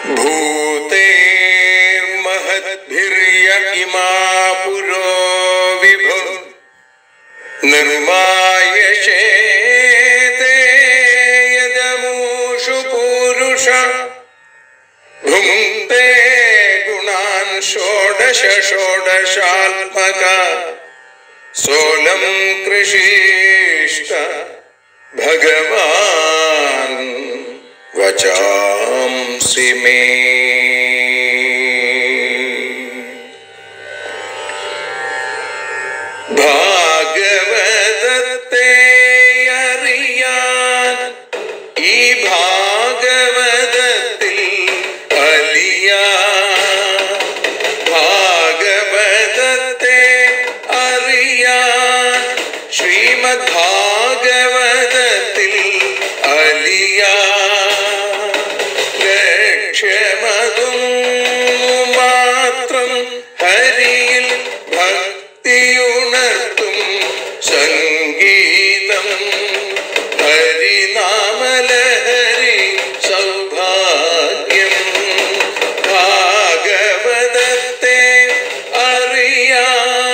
भूतेर्महद्भिर्य इमा पुरो विभु निर्मायशेते यदमूषु पूरुष भुङ्क्ते गुणान् षोडश षोडशात्मक सोऽलं कृषिष्ट भगवान् वचांसि मे ഭാഗവതത്തെ അറിയാൻ ഈ ഭാഗവതത്തിൽ അലിയാൻ ഭാഗവതത്തെ അറിയാൻ ശ്രീമദ് ഭാഗവതത്തിൽ അലിയാൻ ലക്ഷ്യമതും മാത്രം ഹരിയിൽ ഭക്തിയുണർത്തും സംഗീതം ഹരിനാമലഹരി സൗഭാഗ്യം ഭാഗവതത്തെ അറിയാ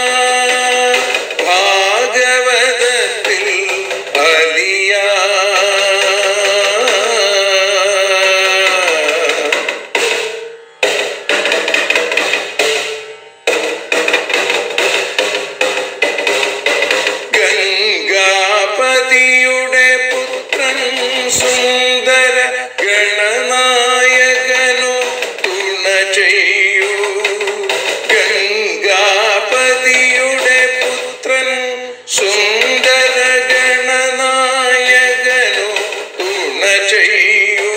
ഭാഗവതത്തിൽ അലിയാ ഗംഗാപതിയുടെ പുത്രൻ സുന്ദര ഗണനായകനു തുണ ചെയ്യൂ ഗംഗാപതിയുടെ പുത്രൻ സുന്ദര ഗണനായകനു തുണ ചെയ്യൂ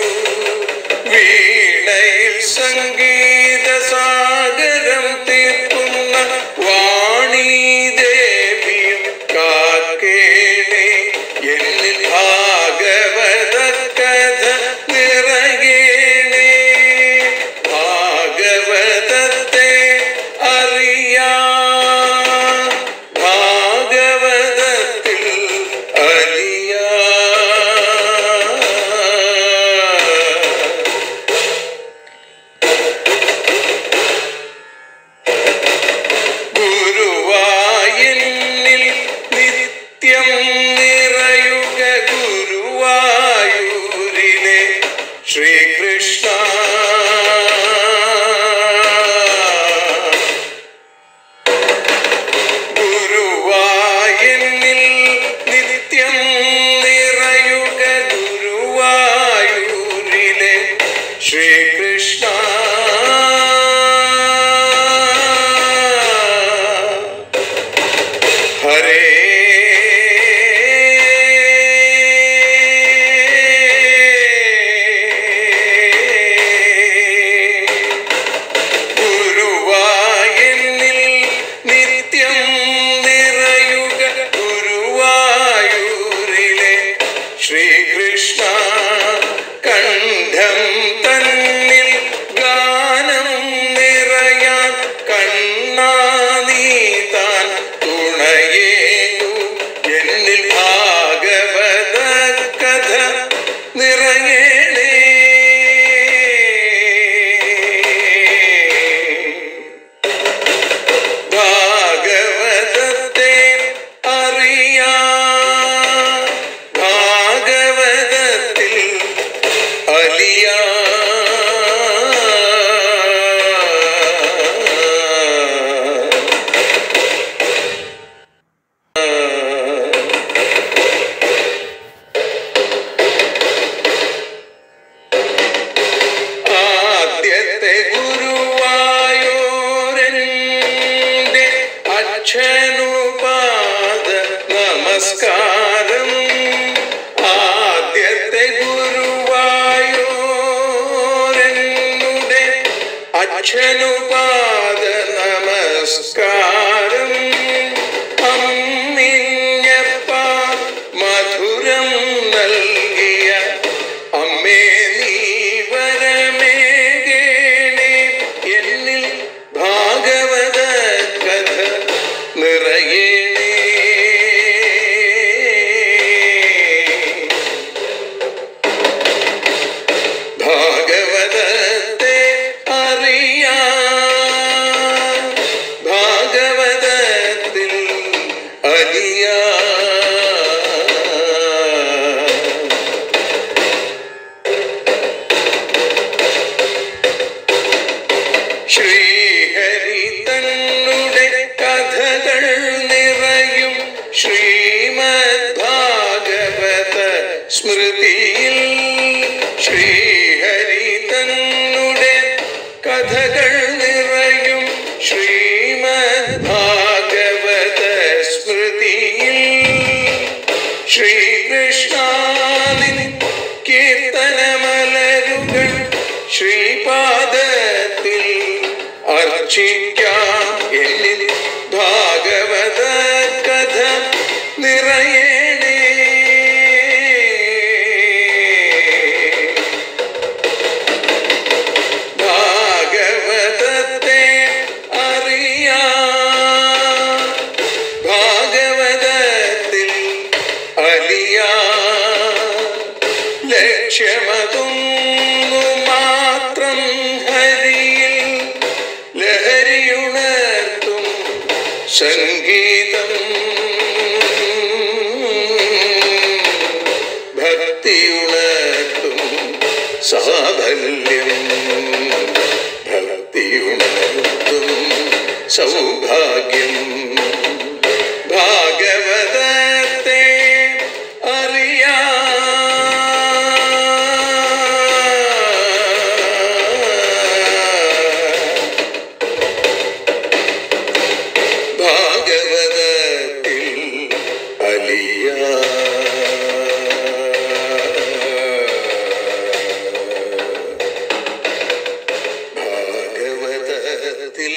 വീണയിൽ സംഗീത സാഗരം തീർക്കുന്ന വാണി ദേവിയും കാക്കേണേ എന്നിൽ ഭാഗവത കഥ നിറയേണേ ഭാഗവതത്തെ അറിയാ ഭാഗവതത്തിൽ അലിയാ ഗുരുവായൂരിൽ നിത്യം നിറയുക ഗുരുവായൂരിലെ ശ്രീകൃഷ്ണ ഗുരുവായൂരിൽ നിത്യം നിറയുക ഗുരുവായൂരിലെ ശ്രീകൃഷ്ണ ഹരേ ഗുരുവായൂരിൽ നിത്യം നിറയുക ഗുരുവായൂരിലെ ശ്രീകൃഷ്ണ കണ്ഠം തന്നിൽ ഗാനം നിറയാൻ കണ്ണാ നീ താൻ തുണയേകു എന്നിൽ ഭാഗവത കഥ നിറയണേ ഭാഗവതത്തെ അറിയാ ഭാഗവതത്തിൽ അലിയാ ആദ്യത്തെ ഗുരുവായൂരന്റെ അച്ഛനുപാദ നമസ്കാരം ആദ്യത്തെ ഗുരുവായൂരനുടെ അച്ഛനുപാദ നമസ്കാരം അമ്മിഞ്ഞപ്പ മധുരം നൽകിയ അമ്മേ നീ വരമേകേണേ എന്നിൽ ഭാഗവത കഥ നിറയേണേ ഭാഗവതത്തെ അലിയ ശ്രീഹരി തന്നുടെ കഥകൾ നിറയും ശ്രീമദ് ഭാഗവത സ്മൃതിയിൽ ശ്രീഹരി തന്നുടെ കഥകൾ നിറയും ശ്രീമദ് ഭാഗവത സ്മൃതിയിൽ ശ്രീകൃഷ്ണാദിൻ കീർത്തനമലരുകൾ ശ്രീപാദത്തിൽ അർച്ചിക്കാം എന്നിൽ ഭാഗവത കഥ നിറയണേ ഭാഗവതത്തെ അറിയാം ഭാഗവതത്തിൽ അലിയ ലക്ഷ്യമതൊന്നു മാത്രം ഹരിയിൽ ലഹരിയുണർത്തും സംഗീതം ഭക്തിയുണർത്തും സാഫല്യം ഭക്തിയുണർത്തും സൗഭാഗ്യം ഭാഗവതത്തെ അറിയാ ഭാഗവതത്തിൽ അലിയ ഭാഗവതത്തിൽ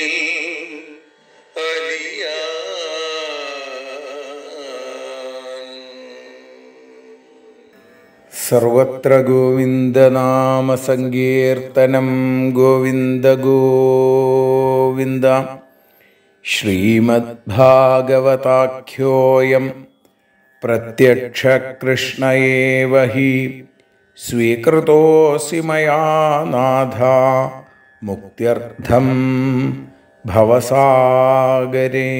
അലിയ സർവത്ര ഗോവിന്ദനാമസങ്കീർത്തനം ഗോവിന്ദ ഗോവിന്ദ ശ്രീമദ്ഭാഗവതാഖ്യോയം പ്രത്യക്ഷകൃഷ്ണ ഏവ ഹി സ്വീകൃതോऽसि മയാ നാഥ മുക്ത്യർത്ഥം ഭവസാഗരേ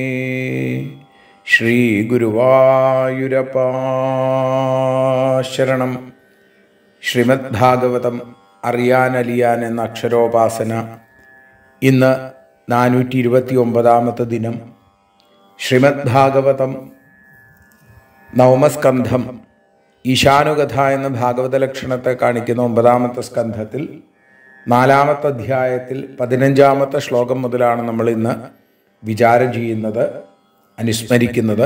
ശ്രീഗുരുവായൂരപ്പാശരണം ശ്രീമദ് ഭാഗവതം അറിയാനലിയാൻ എന്ന അക്ഷരോപാസന ഇന്ന് നാനൂറ്റി ഇരുപത്തി ഒമ്പതാമത്തെ ദിനം ശ്രീമദ് ഭാഗവതം നവമസ്കന്ധം ഈശാനുകഥ എന്ന ഭാഗവത ലക്ഷണത്തെ കാണിക്കുന്ന ഒമ്പതാമത്തെ സ്കന്ധത്തിൽ നാലാമത്തെ അധ്യായത്തിൽ പതിനഞ്ചാമത്തെ ശ്ലോകം മുതലാണ് നമ്മൾ ഇന്ന് വിചാരം ചെയ്യുന്നത് അനുസ്മരിക്കുന്നത്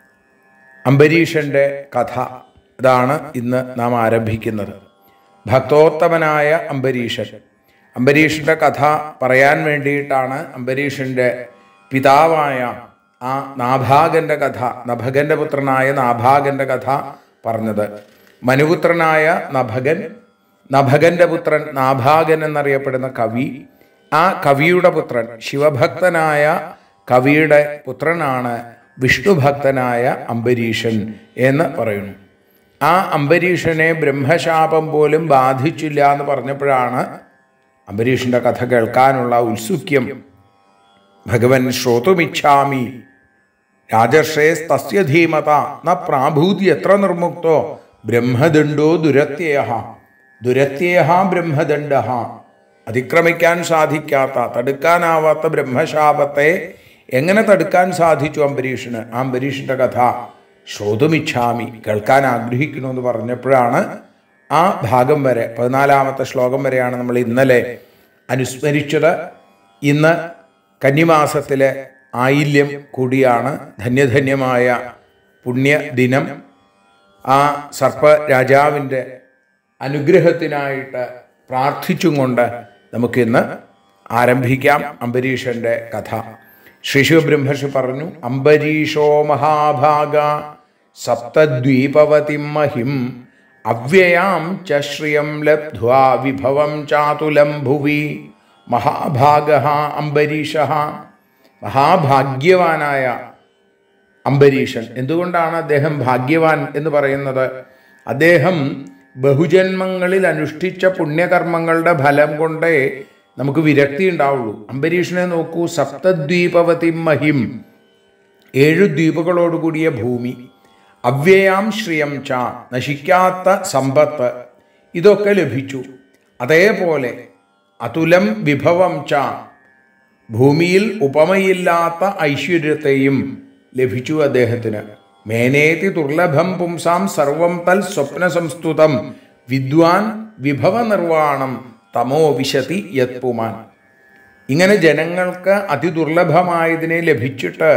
അംബരീഷന്റെ കഥ ഇതാണ് ഇന്ന് നാം ആരംഭിക്കുന്നത് ഭക്തോത്തമനായ അംബരീഷൻ അംബരീഷന്റെ കഥ പറയാൻ വേണ്ടിയിട്ടാണ് അംബരീഷന്റെ പിതാവായ ആ നാഭാഗന്റെ കഥ നഭകന്റെ പുത്രനായ നാഭാഗന്റെ കഥ പറഞ്ഞത് മനുപുത്രനായ നഭകൻ നഭകന്റെ പുത്രൻ നാഭാഗൻ എന്നറിയപ്പെടുന്ന കവി ആ കവിയുടെ പുത്രൻ ശിവഭക്തനായ കവിയുടെ പുത്രനാണ് വിഷ്ണുഭക്തനായ അംബരീഷൻ എന്ന് പറയുന്നു ആ അംബരീഷനെ ബ്രഹ്മശാപം പോലും ബാധിച്ചില്ല എന്ന് പറഞ്ഞപ്പോഴാണ് അംബരീഷിന്റെ കഥ കേൾക്കാനുള്ള ഔത്സുക്യം ഭഗവൻ ശ്രോതുമിച്ഛാമി രാജർഷേസ് തസ്യ ധീമത ന പ്രാഭൂതി എത്ര നിർമുക്തോ ബ്രഹ്മദണ്ഡോ ദുരത്യയ ദുരത്യയ ബ്രഹ്മദണ്ഡ അതിക്രമിക്കാൻ സാധിക്കാത്ത തടുക്കാനാവാത്ത ബ്രഹ്മശാപത്തെ എങ്ങനെ തടുക്കാൻ സാധിച്ചു അംബരീഷിന് ആ അംബരീഷിന്റെ കഥ ശ്രോതുമിച്ഛാമി കേൾക്കാൻ ആഗ്രഹിക്കുന്നു എന്ന് പറഞ്ഞപ്പോഴാണ് ആ ഭാഗം വരെ പതിനാലാമത്തെ ശ്ലോകം വരെയാണ് നമ്മൾ ഇന്നലെ അനുസ്മരിച്ചത് ഇന്ന് കന്നിമാസത്തിലെ ആയില്യം കൂടിയാണ് ധന്യധന്യമായ പുണ്യദിനം ആ സർപ്പ രാജാവിൻ്റെ അനുഗ്രഹത്തിനായിട്ട് പ്രാർത്ഥിച്ചും കൊണ്ട് നമുക്കിന്ന് ആരംഭിക്കാം അംബരീഷന്റെ കഥ ശ്രീ ശിവബ്രഹ്മർഷി പറഞ്ഞു അംബരീഷോ മഹാഭാഗ സപ്തദ്വീപവതിം മഹിം അവ്യയാം ച ശ്രിയം ലബ്ധ്വാ വിഭവം ചാതുലം ഭുവി മഹാഭാഗ അംബരീഷ മഹാഭാഗ്യവാനായ അംബരീഷൻ എന്തുകൊണ്ടാണ് അദ്ദേഹം ഭാഗ്യവാൻ എന്ന് പറയുന്നത് അദ്ദേഹം ബഹുജന്മങ്ങളിൽ അനുഷ്ഠിച്ച പുണ്യകർമ്മങ്ങളുടെ ഫലം കൊണ്ടേ നമുക്ക് വിരക്തി ഉണ്ടാവുള്ളൂ അംബരീഷനെ നോക്കൂ സപ്തദ്വീപവതി മഹിം ഏഴു ദ്വീപുകളോടുകൂടിയ ഭൂമി അവ്യയാം ശ്രിയം ച നശിക്കാത്ത സമ്പത്ത് ഇതൊക്കെ ലഭിച്ചു അതേപോലെ അതുലം വിഭവം ച ഭൂമിയിൽ ഉപമയില്ലാത്ത ഐശ്വര്യത്തെയും ലഭിച്ചു അദ്ദേഹത്തിന് മേനേതി ദുർലഭം പുംസാം സർവം തൽ സ്വപ്ന സംസ്തുതം വിദ്വാൻ വിഭവ നിർവാണം തമോ വിശതി യത്പുമാൻ ഇങ്ങനെ ജനങ്ങൾക്ക് അതിദുർലഭമായതിനെ ലഭിച്ചിട്ട്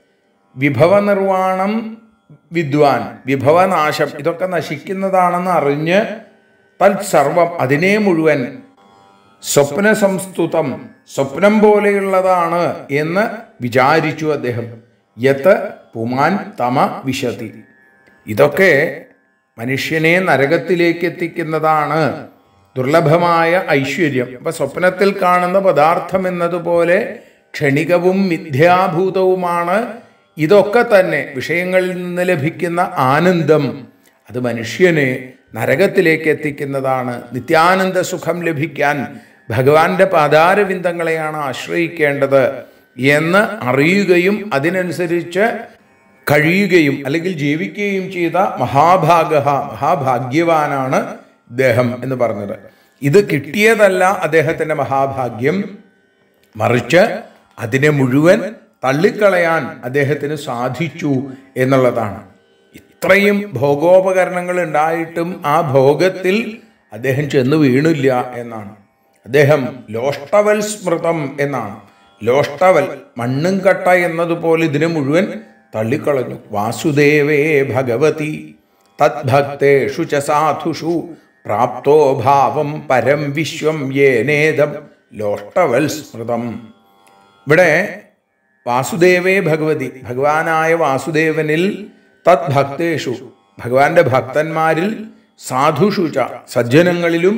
വിഭവ നിർവാണം വിദ്വാൻ വിഭവനാശം ഇതൊക്കെ നശിക്കുന്നതാണെന്ന് അറിഞ്ഞ് തത്സർവം അതിനെ മുഴുവൻ സ്വപ്ന സംസ്തുതം സ്വപ്നം പോലെയുള്ളതാണ് എന്ന് വിചാരിച്ചു അദ്ദേഹം യത്ത് പുമാൻ തമ വിശതി ഇതൊക്കെ മനുഷ്യനെ നരകത്തിലേക്ക് എത്തിക്കുന്നതാണ് ദുർലഭമായ ഐശ്വര്യം അപ്പൊ സ്വപ്നത്തിൽ കാണുന്ന പദാർത്ഥം എന്നതുപോലെ ക്ഷണികവും മിഥ്യാഭൂതവുമാണ് ഇതൊക്കെ തന്നെ വിഷയങ്ങളിൽ നിന്ന് ലഭിക്കുന്ന ആനന്ദം അത് മനുഷ്യനെ നരകത്തിലേക്ക് എത്തിക്കുന്നതാണ് നിത്യാനന്ദ സുഖം ലഭിക്കാൻ ഭഗവാന്റെ പാതാരവിന്ദങ്ങളെയാണ് ആശ്രയിക്കേണ്ടത് എന്ന് അറിയുകയും അതിനനുസരിച്ച് കഴിയുകയും അല്ലെങ്കിൽ ജീവിക്കുകയും ചെയ്ത മഹാഭാഗ മഹാഭാഗ്യവാനാണ് ഇദ്ദേഹം എന്ന് പറഞ്ഞത് ഇത് കിട്ടിയതല്ല അദ്ദേഹത്തിന്റെ മഹാഭാഗ്യം മറിച്ച് അതിനെ മുഴുവൻ തള്ളിക്കളയാൻ അദ്ദേഹത്തിന് സാധിച്ചു എന്നുള്ളതാണ് ഇത്രയും ഭോഗോപകരണങ്ങൾ ഉണ്ടായിട്ടും ആ ഭോഗത്തിൽ അദ്ദേഹം ചെന്ന് വീണില്ല എന്നാണ് അദ്ദേഹം ലോഷ്ടവൽ സ്മൃതം എന്നാണ് ലോഷ്ടവൽ മണ്ണും കട്ട എന്നതുപോലെ ഇതിനെ മുഴുവൻ തള്ളിക്കളഞ്ഞു വാസുദേവേ ഭഗവതി തദ്ഭക്തേഷു ച സാധുഷു പ്രാപ്തോ ഭാവം പരം വിശ്വം യേനേദം ലോഷ്ടവൽ സ്മൃതം ഇവിടെ വാസുദേവേ ഭഗവതി ഭഗവാനായ വാസുദേവനിൽ തദ്ഭക്തേഷു ഭഗവാന്റെ ഭക്തന്മാരിൽ സാധുഷു ച സജ്ജനങ്ങളിലും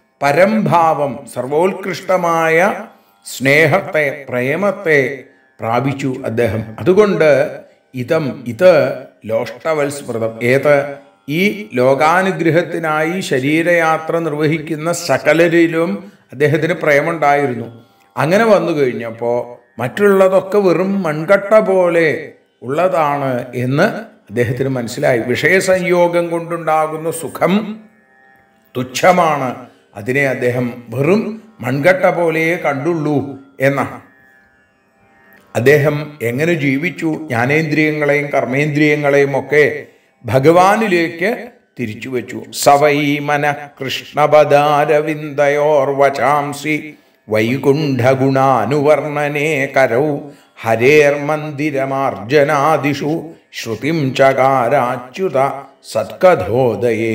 പരംഭാവം സർവോത്കൃഷ്ടമായ സ്നേഹത്തെ പ്രേമത്തെ പ്രാപിച്ചു അദ്ദേഹം അതുകൊണ്ട് ഇതം ഇത് ലോഷ്ടവൽ സ്മൃതം ഏത് ഈ ലോകാനുഗ്രഹത്തിനായി ശരീരയാത്ര നിർവഹിക്കുന്ന സകലരിലും അദ്ദേഹത്തിന് പ്രേമുണ്ടായിരുന്നു അങ്ങനെ വന്നു കഴിഞ്ഞപ്പോൾ മറ്റുള്ളതൊക്കെ വെറും മൺകട്ട പോലെ ഉള്ളതാണ് എന്ന് അദ്ദേഹത്തിന് മനസ്സിലായി വിഷയസംയോഗം കൊണ്ടുണ്ടാകുന്ന സുഖം തുച്ഛമാണ് അതിനെ അദ്ദേഹം വെറും മൺകട്ട പോലെയേ കണ്ടുള്ളൂ എന്നാണ് അദ്ദേഹം എങ്ങനെ ജീവിച്ചു ജ്ഞാനേന്ദ്രിയങ്ങളെയും കർമ്മേന്ദ്രിയങ്ങളെയും ഒക്കെ ഭഗവാനിലേക്ക് തിരിച്ചു വെച്ചു സവൈ മന കൃഷ്ണപദാരവിന്ദയോർ വചാംസി വൈകുണ്ഠഗുണാനുവർണനേ കരൗ ഹരേർമന്ദിരമാർജനാദിഷു ശ്രുതിം ചകാരാച്യുത സത്കഥോദയേ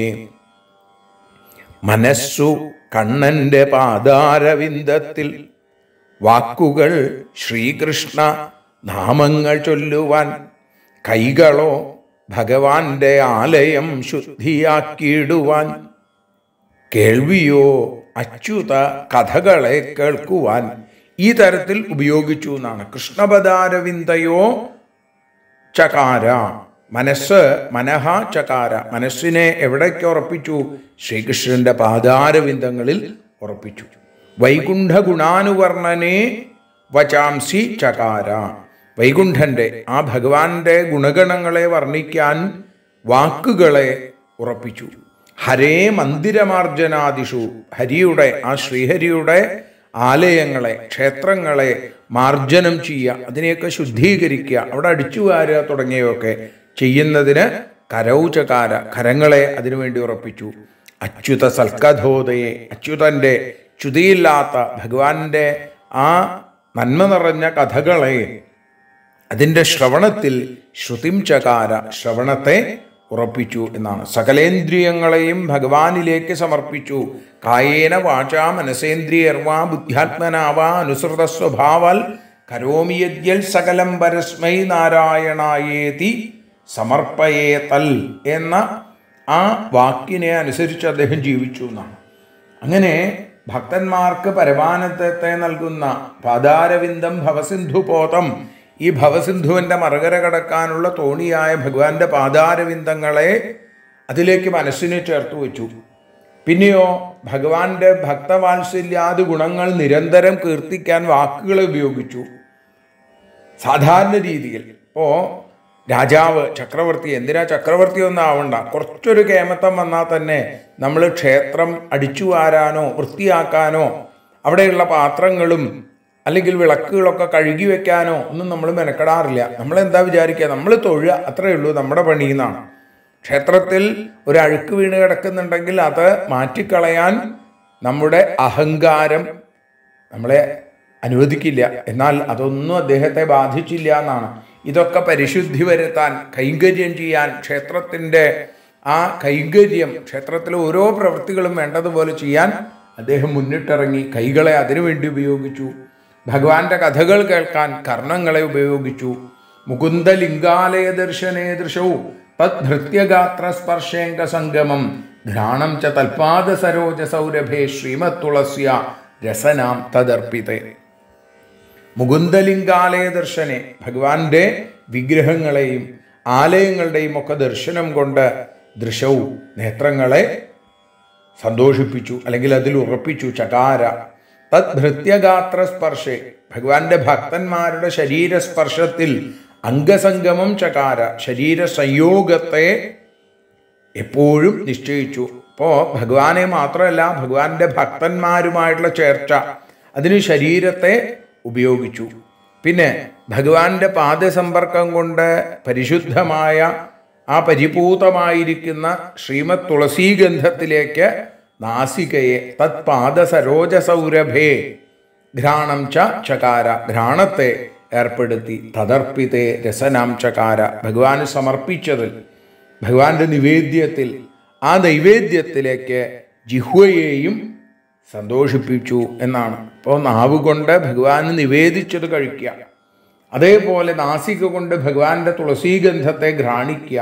മനസ്സു കണ്ണന്റെ പാദാരവിന്ദത്തിൽ വാക്കുകൾ ശ്രീകൃഷ്ണ നാമങ്ങൾ ചൊല്ലുവാൻ കൈകളോ ഭഗവാന്റെ ആലയം ശുദ്ധിയാക്കിയിടുവാൻ കേൾവിയോ അച്യുത കഥകളെ കേൾക്കുവാൻ ഈ തരത്തിൽ ഉപയോഗിച്ചു എന്നാണ് കൃഷ്ണപദാരവിന്ദയോ ചകാര മനസ്സ് മനഹ ചകാര മനസ്സിനെ എവിടേക്ക് ഉറപ്പിച്ചു ശ്രീകൃഷ്ണന്റെ പാദാരവിന്ദങ്ങളിൽ ഉറപ്പിച്ചു വൈകുണ്ഠ ഗുണാനുവർണനെ വചാംസി ചകാര വൈകുണ്ഠന്റെ ആ ഭഗവാന്റെ ഗുണഗണങ്ങളെ വർണ്ണിക്കാൻ വാക്കുകളെ ഉറപ്പിച്ചു ഹരേ മന്ദിരമാർജനാദിഷു ഹരിയുടെ ആ ശ്രീഹരിയുടെ ആലയങ്ങളെ ക്ഷേത്രങ്ങളെ മാർജനം ചെയ്യുക അതിനെയൊക്കെ ശുദ്ധീകരിക്കുക അവിടെ അടിച്ചു വാരുക തുടങ്ങിയവയൊക്കെ ചെയ്യുന്നതിന് കരൗചകാര കരങ്ങളെ അതിനുവേണ്ടി ഉറപ്പിച്ചു അച്യുത സൽക്കധോദയെ അച്യുതന്റെ ച്യുതിയില്ലാത്ത ഭഗവാന്റെ ആ നന്മ നിറഞ്ഞ കഥകളെ അതിൻ്റെ ശ്രവണത്തിൽ ശ്രുതിം ചകാര ശ്രവണത്തെ ഉറപ്പിച്ചു എന്നാണ് സകലേന്ദ്രിയങ്ങളെയും ഭഗവാനിലേക്ക് സമർപ്പിച്ചു കായേന വാചാ മനസേന്ദ്രിയർവാ ബുദ്ധ്യാത്മനാവാ അനുസൃത സ്വഭാവാൽ കരോമി യദ്യൽ സകലം പരസ്മൈ നാരായണായേതി സമർപ്പയേ തൽ എന്ന ആ വാക്കിനെ അനുസരിച്ച് അദ്ദേഹം ജീവിച്ചു എന്നാണ് അങ്ങനെ ഭക്തന്മാർക്ക് പരമാനന്ദത്തെ നൽകുന്ന പാതാരവിന്ദം ഭവസിന്ധുപോതം ഈ ഭവസിന്ധുവിൻ്റെ മറുകര കടക്കാനുള്ള തോണിയായ ഭഗവാന്റെ പാതാരവിന്ദങ്ങളെ അതിലേക്ക് മനസ്സിനെ ചേർത്ത് വെച്ചു പിന്നെയോ ഭഗവാന്റെ ഭക്തവാത്സല്യാദി ഗുണങ്ങൾ നിരന്തരം കീർത്തിക്കാൻ വാക്കുകളെ ഉപയോഗിച്ചു സാധാരണ രീതിയിൽ ഇപ്പോൾ രാജാവ് ചക്രവർത്തി എന്തിനാ ചക്രവർത്തി ഒന്നും ആവണ്ട കുറച്ചൊരു കേമത്തം വന്നാൽ തന്നെ നമ്മൾ ക്ഷേത്രം അടിച്ചു വാരാനോ വൃത്തിയാക്കാനോ അവിടെയുള്ള പാത്രങ്ങളും അല്ലെങ്കിൽ വിളക്കുകളൊക്കെ കഴുകി വെക്കാനോ ഒന്നും നമ്മൾ മെനക്കെടാറില്ല നമ്മൾ എന്താ വിചാരിക്കുക നമ്മൾ തൊഴുക അത്രയേ ഉള്ളൂ നമ്മുടെ പണി എന്നാണ് ക്ഷേത്രത്തിൽ ഒരു അഴുക്ക് വീണ് കിടക്കുന്നുണ്ടെങ്കിൽ അത് മാറ്റിക്കളയാൻ നമ്മുടെ അഹങ്കാരം നമ്മളെ അനുവദിക്കില്ല എന്നാൽ അതൊന്നും അദ്ദേഹത്തെ ബാധിച്ചില്ല എന്നാണ് ഇതൊക്കെ പരിശുദ്ധി വരുത്താൻ കൈങ്കര്യം ചെയ്യാൻ ക്ഷേത്രത്തിൻ്റെ ആ കൈങ്കര്യം ക്ഷേത്രത്തിലെ ഓരോ പ്രവൃത്തികളും വേണ്ടതുപോലെ ചെയ്യാൻ അദ്ദേഹം മുന്നിട്ടിറങ്ങി കൈകളെ അതിനുവേണ്ടി ഉപയോഗിച്ചു ഭഗവാന്റെ കഥകൾ കേൾക്കാൻ കർണങ്ങളെ ഉപയോഗിച്ചു മുകുന്ദലിംഗാലയ ദർശനേ ദൃശവും തദ്ഭൃത്യഗാത്ര സ്പർശേങ്ക സംഗമം ഘ്രാണം ച തൽപാദ സരോജ സൗരഭേ ശ്രീമത് തുളസ്യ രസനാം തദർപ്പിതേ മുകുന്ദലിംഗാലയ ദർശനെ ഭഗവാന്റെ വിഗ്രഹങ്ങളെയും ആലയങ്ങളുടെയും ഒക്കെ ദർശനം കൊണ്ട് ദൃശവും നേത്രങ്ങളെ സന്തോഷിപ്പിച്ചു അല്ലെങ്കിൽ അതിൽ ഉറപ്പിച്ചു ചകാര തത് ഭൃത്യഗാത്ര സ്പർശേ ഭഗവാന്റെ ഭക്തന്മാരുടെ ശരീരസ്പർശത്തിൽ അംഗസംഗമം ചകാര ശരീര സംയോഗത്തെ എപ്പോഴും നിശ്ചയിച്ചു അപ്പോൾ ഭഗവാനെ മാത്രമല്ല ഭഗവാന്റെ ഭക്തന്മാരുമായിട്ടുള്ള ചേർച്ച അതിന് ശരീരത്തെ ഉപയോഗിച്ചു പിന്നെ ഭഗവാന്റെ പാദസമ്പർക്കം കൊണ്ട് പരിശുദ്ധമായ ആ പരിപൂതമായിരിക്കുന്ന ശ്രീമത് തുളസീഗന്ധത്തിലേക്ക് നാസികയെ തത് പാദസരോജ സൗരഭേ ഘ്രാണം ച ചകാര ഘ്രാണത്തെ ഏർപ്പെടുത്തി തദർപ്പിത്തെ രസനാം ചകാര ഭഗവാന് സമർപ്പിച്ചതിൽ ഭഗവാന്റെ നിവേദ്യത്തിൽ ആ നൈവേദ്യത്തിലേക്ക് ജിഹ്വയെയും സന്തോഷിപ്പിച്ചു എന്നാണ് അപ്പോൾ നാവ് കൊണ്ട് ഭഗവാന് നിവേദിച്ചത് കഴിക്കുക അതേപോലെ നാസിക കൊണ്ട് ഭഗവാന്റെ തുളസീഗന്ധത്തെ ഘ്രാണിക്കുക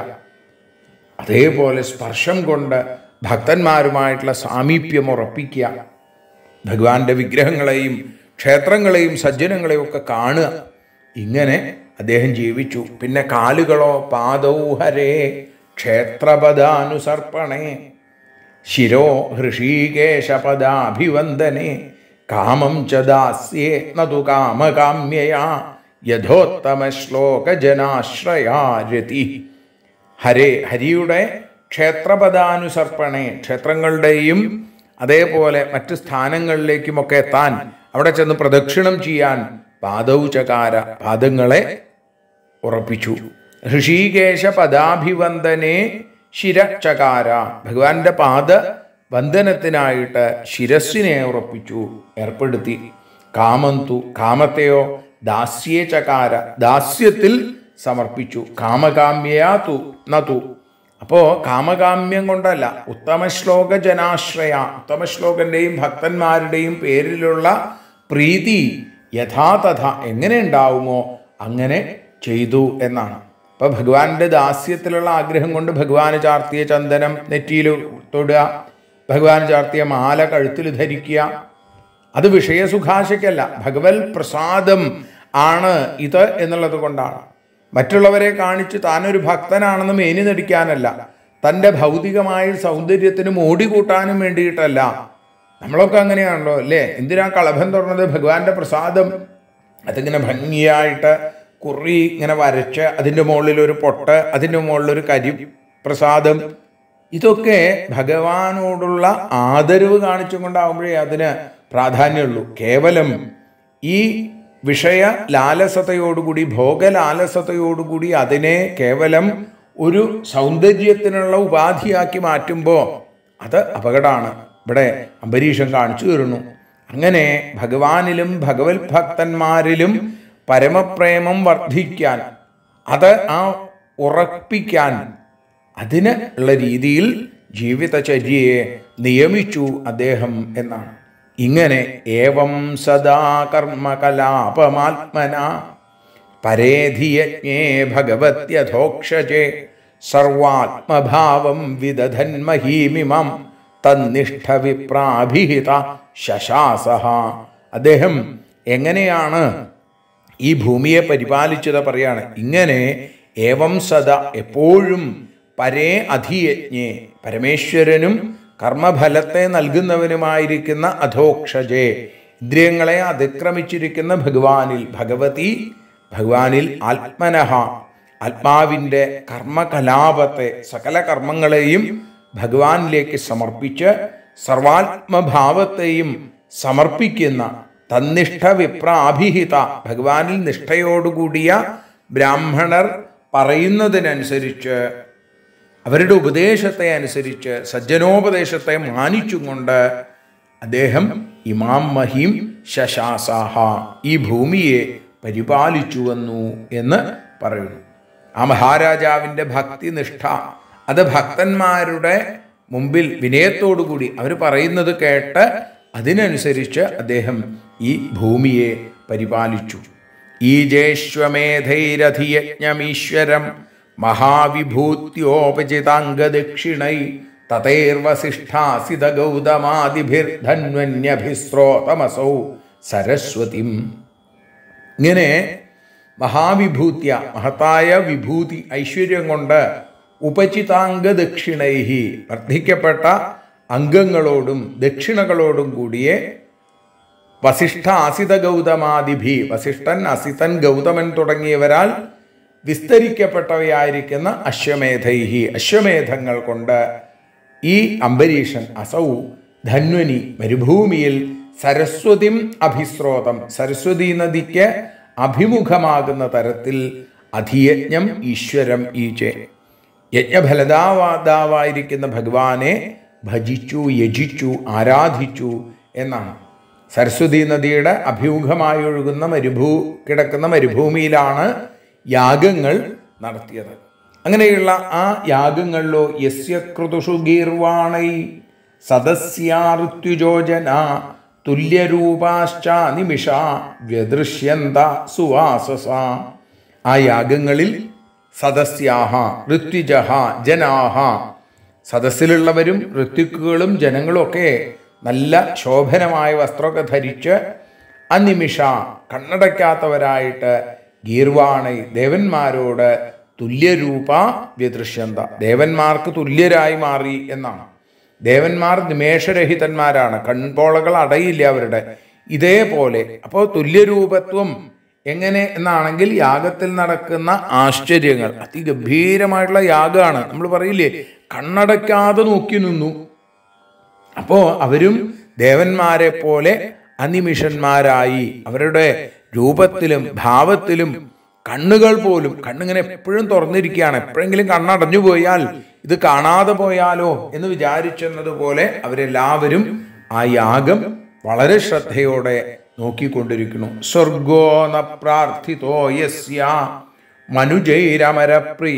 അതേപോലെ സ്പർശം കൊണ്ട് ഭക്തന്മാരുമായിട്ടുള്ള സാമീപ്യം ഉറപ്പിക്കുക ഭഗവാന്റെ വിഗ്രഹങ്ങളെയും ക്ഷേത്രങ്ങളെയും സജ്ജനങ്ങളെയും ഒക്കെ കാണുക ഇങ്ങനെ അദ്ദേഹം ജീവിച്ചു പിന്നെ കാലുകളോ പാദൗഹരേ ക്ഷേത്രപദാനുസർപ്പണേ ശിരോ ഹൃഷീകേശപദാഭിവന്ദനെ കാമം ച ദാസ്യേ നതു കാമകാമ്യയാ യഥോത്തമ ശ്ലോക ജനാശ്രയാ രതി ഹരേ ഹരിയുടെ ക്ഷേത്രപദാനുസർപ്പണേ ക്ഷേത്രങ്ങളുടെയും അതേപോലെ മറ്റ് സ്ഥാനങ്ങളിലേക്കുമൊക്കെ എത്താൻ അവിടെ ചെന്ന് പ്രദക്ഷിണം ചെയ്യാൻ പാദൗചകാര പാദങ്ങളെ ഉറപ്പിച്ചു ഋഷികേശ പദാഭിവന്ദനെ ശിരചകാര ഭഗവാന്റെ പാദ വന്ദനത്തിനായിട്ട് ശിരസ്സിനെ ഉറപ്പിച്ചു ഏർപ്പെടുത്തി കാമന്തു കാമത്തെയോ ദാസ്യേ ചകാര ദാസ്യത്തിൽ സമർപ്പിച്ചു കാമകാമ്യയാ തു നതു അപ്പോ കാമകാമ്യം കൊണ്ടല്ല ഉത്തമ ശ്ലോക ജനാശ്രയ ഉത്തമ ശ്ലോകന്റെയും ഭക്തന്മാരുടെയും പേരിലുള്ള പ്രീതി യഥാതഥ എങ്ങനെ ഉണ്ടാവുമോ അങ്ങനെ ചെയ്തു എന്നാണ് അപ്പൊ ഭഗവാന്റെ ദാസ്യത്തിലുള്ള ആഗ്രഹം കൊണ്ട് ഭഗവാന് ചാർത്തിയ ചന്ദനം നെറ്റിയിൽ തൊടുക ഭഗവാന് ചാർത്തിയ മാല കഴുത്തിൽ ധരിക്കുക അത് വിഷയസുഖാശയ്ക്കല്ല ഭഗവത് പ്രസാദം ആണ് ഇത് എന്നുള്ളത് കൊണ്ടാണ് മറ്റുള്ളവരെ കാണിച്ച് താനൊരു ഭക്തനാണെന്ന് മേനി നടിക്കാനല്ല തൻ്റെ ഭൗതികമായ സൗന്ദര്യത്തിന് മോടി കൂട്ടാനും വേണ്ടിയിട്ടല്ല നമ്മളൊക്കെ അങ്ങനെയാണല്ലോ അല്ലേ എന്തിനാ കളഭം തുറന്നത് ഭഗവാന്റെ പ്രസാദം അതിങ്ങനെ ഭംഗിയായിട്ട് കുറി ഇങ്ങനെ വരച്ച് അതിൻ്റെ മുകളിൽ ഒരു പൊട്ട് അതിൻ്റെ മുകളിൽ ഒരു കരി പ്രസാദം ഇതൊക്കെ ഭഗവാനോടുള്ള ആദരവ് കാണിച്ചുകൊണ്ടാവുമ്പോഴേ അതിന് പ്രാധാന്യമുള്ളൂ കേവലം ഈ വിഷയ ലാലസതയോടുകൂടി ഭോഗലാലസതയോടുകൂടി അതിനെ കേവലം ഒരു സൗന്ദര്യത്തിനുള്ള ഉപാധിയാക്കി മാറ്റുമ്പോൾ അത് അപകടമാണ് ഇവിടെ അംബരീഷൻ കാണിച്ചു തരുന്നു അങ്ങനെ ഭഗവാനിലും ഭഗവത് ഭക്തന്മാരിലും പരമപ്രേമം വർദ്ധിക്കാൻ അത് ആ ഉറപ്പിക്കാൻ അതിന് ഉള്ള രീതിയിൽ ജീവിതചര്യയെ നിയമിച്ചു അദ്ദേഹം എന്നാണ് ഇങ്ങനെ ഏവം സദാ കർമ്മകലാപമാത്മന പരേധിയജ്ഞേ ഭഗവത്യധോക്ഷജേ സർവാത്മഭാവം വിദധൻ മഹീമിമം തന്നിഷ്ഠ വിപ്രാഭിഹിത ശശാസഹ അദ്ദേഹം എങ്ങനെയാണ് ഈ ഭൂമിയെ പരിപാലിച്ചത് പറയാണ് ഇങ്ങനെ ഏവം സദ എപ്പോഴും പരേ അധിയജ്ഞേ പരമേശ്വരനും കർമ്മഫലത്തെ നൽകുന്നവനുമായിരിക്കുന്ന അധോക്ഷജേ ഇന്ദ്രിയങ്ങളെ അതിക്രമിച്ചിരിക്കുന്ന ഭഗവാനിൽ ഭഗവതി ഭഗവാനിൽ ആത്മനഹ ആത്മാവിൻ്റെ കർമ്മകലാപത്തെ സകല കർമ്മങ്ങളെയും ഭഗവാനിലേക്ക് സമർപ്പിച്ച് സർവാത്മഭാവത്തെയും സമർപ്പിക്കുന്ന തന്നിഷ്ഠ വിപ്രാഭിഹിത ഭഗവാനിൽ നിഷ്ഠയോടുകൂടിയ ബ്രാഹ്മണർ പറയുന്നതിനനുസരിച്ച് അവരുടെ ഉപദേശത്തെ അനുസരിച്ച് സജ്ജനോപദേശത്തെ മാനിച്ചുകൊണ്ട് അദ്ദേഹം ഇമാം മഹീം ശശാസാഹ ഈ ഭൂമിയെ പരിപാലിച്ചു വന്നു എന്ന് പറയുന്നു ആ മഹാരാജാവിൻ്റെ ഭക്തിനിഷ്ഠ അത് ഭക്തന്മാരുടെ മുമ്പിൽ വിനയത്തോടുകൂടി അവർ പറയുന്നത് കേട്ട് അതിനനുസരിച്ച് അദ്ദേഹം ഈ ഭൂമിയെ പരിപാലിച്ചു ഈജേശ്വമേധൈരധിയജ്ഞമീശ്വരം മഹാവിഭൂത്യോപചിതാംഗദക്ഷിണൈ തതൈർവസിഷ്ഠാസിത ഗൗതമാദിഭിർധന്വന്യഭിസ്രോതമസൗ സരസ്വതിം ഇങ്ങനെ മഹാവിഭൂത്യ മഹത്തായ വിഭൂതി ഐശ്വര്യം കൊണ്ട് ഉപചിതാംഗ ദക്ഷിണൈഹി വർദ്ധിക്കപ്പെട്ട അംഗങ്ങളോടും ദക്ഷിണകളോടും കൂടിയേ വസിഷ്ഠ അസിത ഗൗതമാദിഭി വസിഷ്ഠൻ അസിതൻ ഗൗതമൻ തുടങ്ങിയവരാൽ വിസ്തരിക്കപ്പെട്ടവയായിരിക്കുന്ന അശ്വമേധൈഹി അശ്വമേധങ്ങൾ കൊണ്ട് ഈ അംബരീഷൻ അസൗ ധന്വനി മരുഭൂമിയിൽ സരസ്വതിം അഭിസ്രോതം സരസ്വതി നദിക്ക് അഭിമുഖമാകുന്ന തരത്തിൽ അധിയജ്ഞം ഈശ്വരം ഈചെ യജ്ഞഫലദാവാദാവായിരിക്കുന്ന ഭഗവാനെ ഭജിച്ചു യജിച്ചു ആരാധിച്ചു എന്നാണ് സരസ്വതി നദിയുടെ അഭിമുഖമായി ഒഴുകുന്ന മരുഭൂ കിടക്കുന്ന മരുഭൂമിയിലാണ് യാഗങ്ങൾ നടത്തിയത് അങ്ങനെയുള്ള ആ യാഗങ്ങളിലോ യസ്യ ക്രുതുഷു ഗീർവാണൈ സദസ്യാഋത്യുജോജന തുല്യരൂപാശ്ച നിമിഷ വ്യദൃശ്യന്ത സുവാസസ ആ യാഗങ്ങളിൽ സദസ്യാഹ ഋത്വിജഹ ജനാഹ സദസ്സിലുള്ളവരും ഋത്വിക്കുകളും ജനങ്ങളും ഒക്കെ നല്ല ശോഭനമായ വസ്ത്രമൊക്കെ ധരിച്ച് അനിമിഷ കണ്ണടയ്ക്കാത്തവരായിട്ട് ഗീർവാണൈ ദേവന്മാരോട് തുല്യരൂപ വ്യദൃശ്യന്ത ദേവന്മാർക്ക് തുല്യരായി മാറി എന്നാണ് ദേവന്മാർ നിമേഷരഹിതന്മാരാണ് കൺപോളകൾ അടയില്ല അവരുടെ ഇതേപോലെ അപ്പോൾ തുല്യരൂപത്വം എങ്ങനെ എന്നാണെങ്കിൽ യാഗത്തിൽ നടക്കുന്ന ആശ്ചര്യങ്ങൾ അതിഗംഭീരമായിട്ടുള്ള യാഗമാണ് നമ്മൾ പറയില്ലേ കണ്ണടയ്ക്കാതെ നോക്കി നിന്നു അപ്പോ അവരും ദേവന്മാരെ പോലെ അനിമിഷന്മാരായി അവരുടെ രൂപത്തിലും ഭാവത്തിലും കണ്ണുകൾ പോലും കണ്ണിങ്ങനെ എപ്പോഴും തുറന്നിരിക്കുകയാണ് എപ്പോഴെങ്കിലും കണ്ണടഞ്ഞു പോയാൽ ഇത് കാണാതെ പോയാലോ എന്ന് വിചാരിച്ചെന്നതുപോലെ അവരെല്ലാവരും ആ യാഗം വളരെ ശ്രദ്ധയോടെ നോക്കിക്കൊണ്ടിരിക്കുന്നു സ്വർഗോ ന പ്രാർത്ഥിതോ യസ്യ മനുജൈരമരപ്രിയ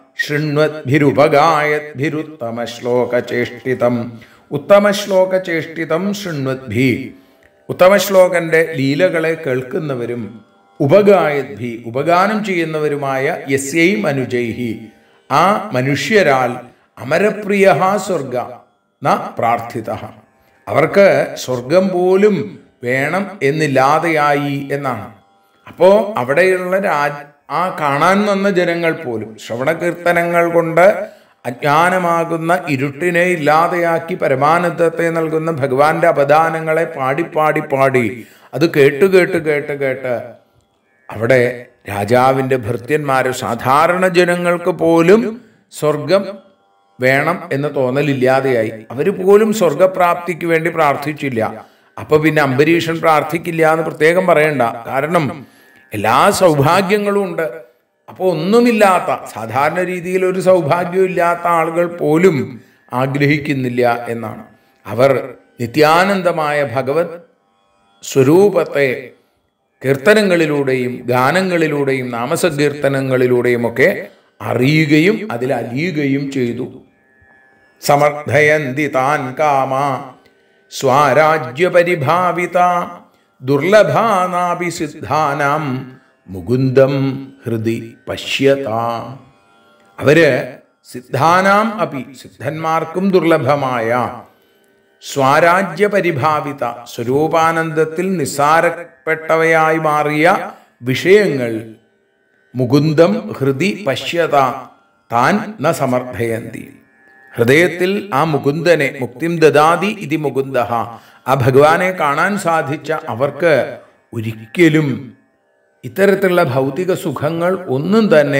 ശൃണ്വദ്ഭിരുപഗായദ്ഭിരുത്തമ ശ്ലോകചേഷ്ടിതം ഉത്തമശ്ലോകചേഷ്ടിതം ശൃണ്വദ്ഭി ഉത്തമശ്ലോകന്റെ ലീലകളെ കേൾക്കുന്നവരും ഉപഗായദ്ഭി ഉപഗാനം ചെയ്യുന്നവരുമായ യസ്യൈ മനുജൈഹി ആ മനുഷ്യരാൽ അമരപ്രിയ സ്വർഗ ന പ്രാർത്ഥിത അവർക്ക് സ്വർഗം പോലും വേണം എന്നില്ലാതെയായി എന്നാണ് അപ്പോ അവിടെയുള്ള രാജ് ആ കാണാൻ വന്ന ജനങ്ങൾ പോലും ശ്രവണകീർത്തനങ്ങൾ കൊണ്ട് അജ്ഞാനമാകുന്ന ഇരുട്ടിനെ ഇല്ലാതെയാക്കി പരമാനന്ദത്തെ നൽകുന്ന ഭഗവാന്റെ അപദാനങ്ങളെ പാടി പാടി പാടി അത് കേട്ട് കേട്ട് കേട്ട് കേട്ട് അവിടെ രാജാവിൻ്റെ ഭൃത്യന്മാര് സാധാരണ ജനങ്ങൾക്ക് പോലും സ്വർഗം വേണം എന്ന തോന്നലില്ലാതെയായി അവർ പോലും സ്വർഗപ്രാപ്തിക്ക് വേണ്ടി പ്രാർത്ഥിച്ചില്ല അപ്പൊ പിന്നെ അംബരീഷൻ പ്രാർത്ഥിക്കില്ല എന്ന് പ്രത്യേകം പറയണ്ട കാരണം എല്ലാ സൗഭാഗ്യങ്ങളും ഉണ്ട് അപ്പോൾ ഒന്നുമില്ലാത്ത സാധാരണ രീതിയിൽ ഒരു സൗഭാഗ്യവും ഇല്ലാത്ത ആളുകൾ പോലും ആഗ്രഹിക്കുന്നില്ല എന്നാണ് അവർ നിത്യാനന്ദമായ ഭഗവത് സ്വരൂപത്തെ കീർത്തനങ്ങളിലൂടെയും ഗാനങ്ങളിലൂടെയും നാമസങ്കീർത്തനങ്ങളിലൂടെയും ഒക്കെ അറിയുകയും അതിൽ അലിയുകയും ചെയ്തു സമർത്ഥയന്തി താൻ കാമ സ്വാരാജ്യപരിഭാവിത ദുർലഭാനാപി സിദ്ധാനാം മുകുന്ദം ഹൃദി പശ്യത അവര് സിദ്ധാനാം അപി സിദ്ധന്മാർക്കും ദുർലഭമായ സ്വാരാജ്യപരിഭാവിത സ്വരൂപാനന്ദത്തിൽ നിസ്സാരപ്പെട്ടവയായി മാറിയ വിഷയങ്ങൾ മുകുന്ദം ഹൃദി പശ്യത താൻ ന സമർത്ഥയന്തി ഹൃദയത്തിൽ ആ മുകുന്ദനെ മുക്തിം ദദാതി ഇതി മുകുന്ദ ആ ഭഗവാനെ കാണാൻ സാധിച്ച അവർക്ക് ഒരിക്കലും ഇത്തരത്തിലുള്ള ഭൗതിക സുഖങ്ങൾ ഒന്നും തന്നെ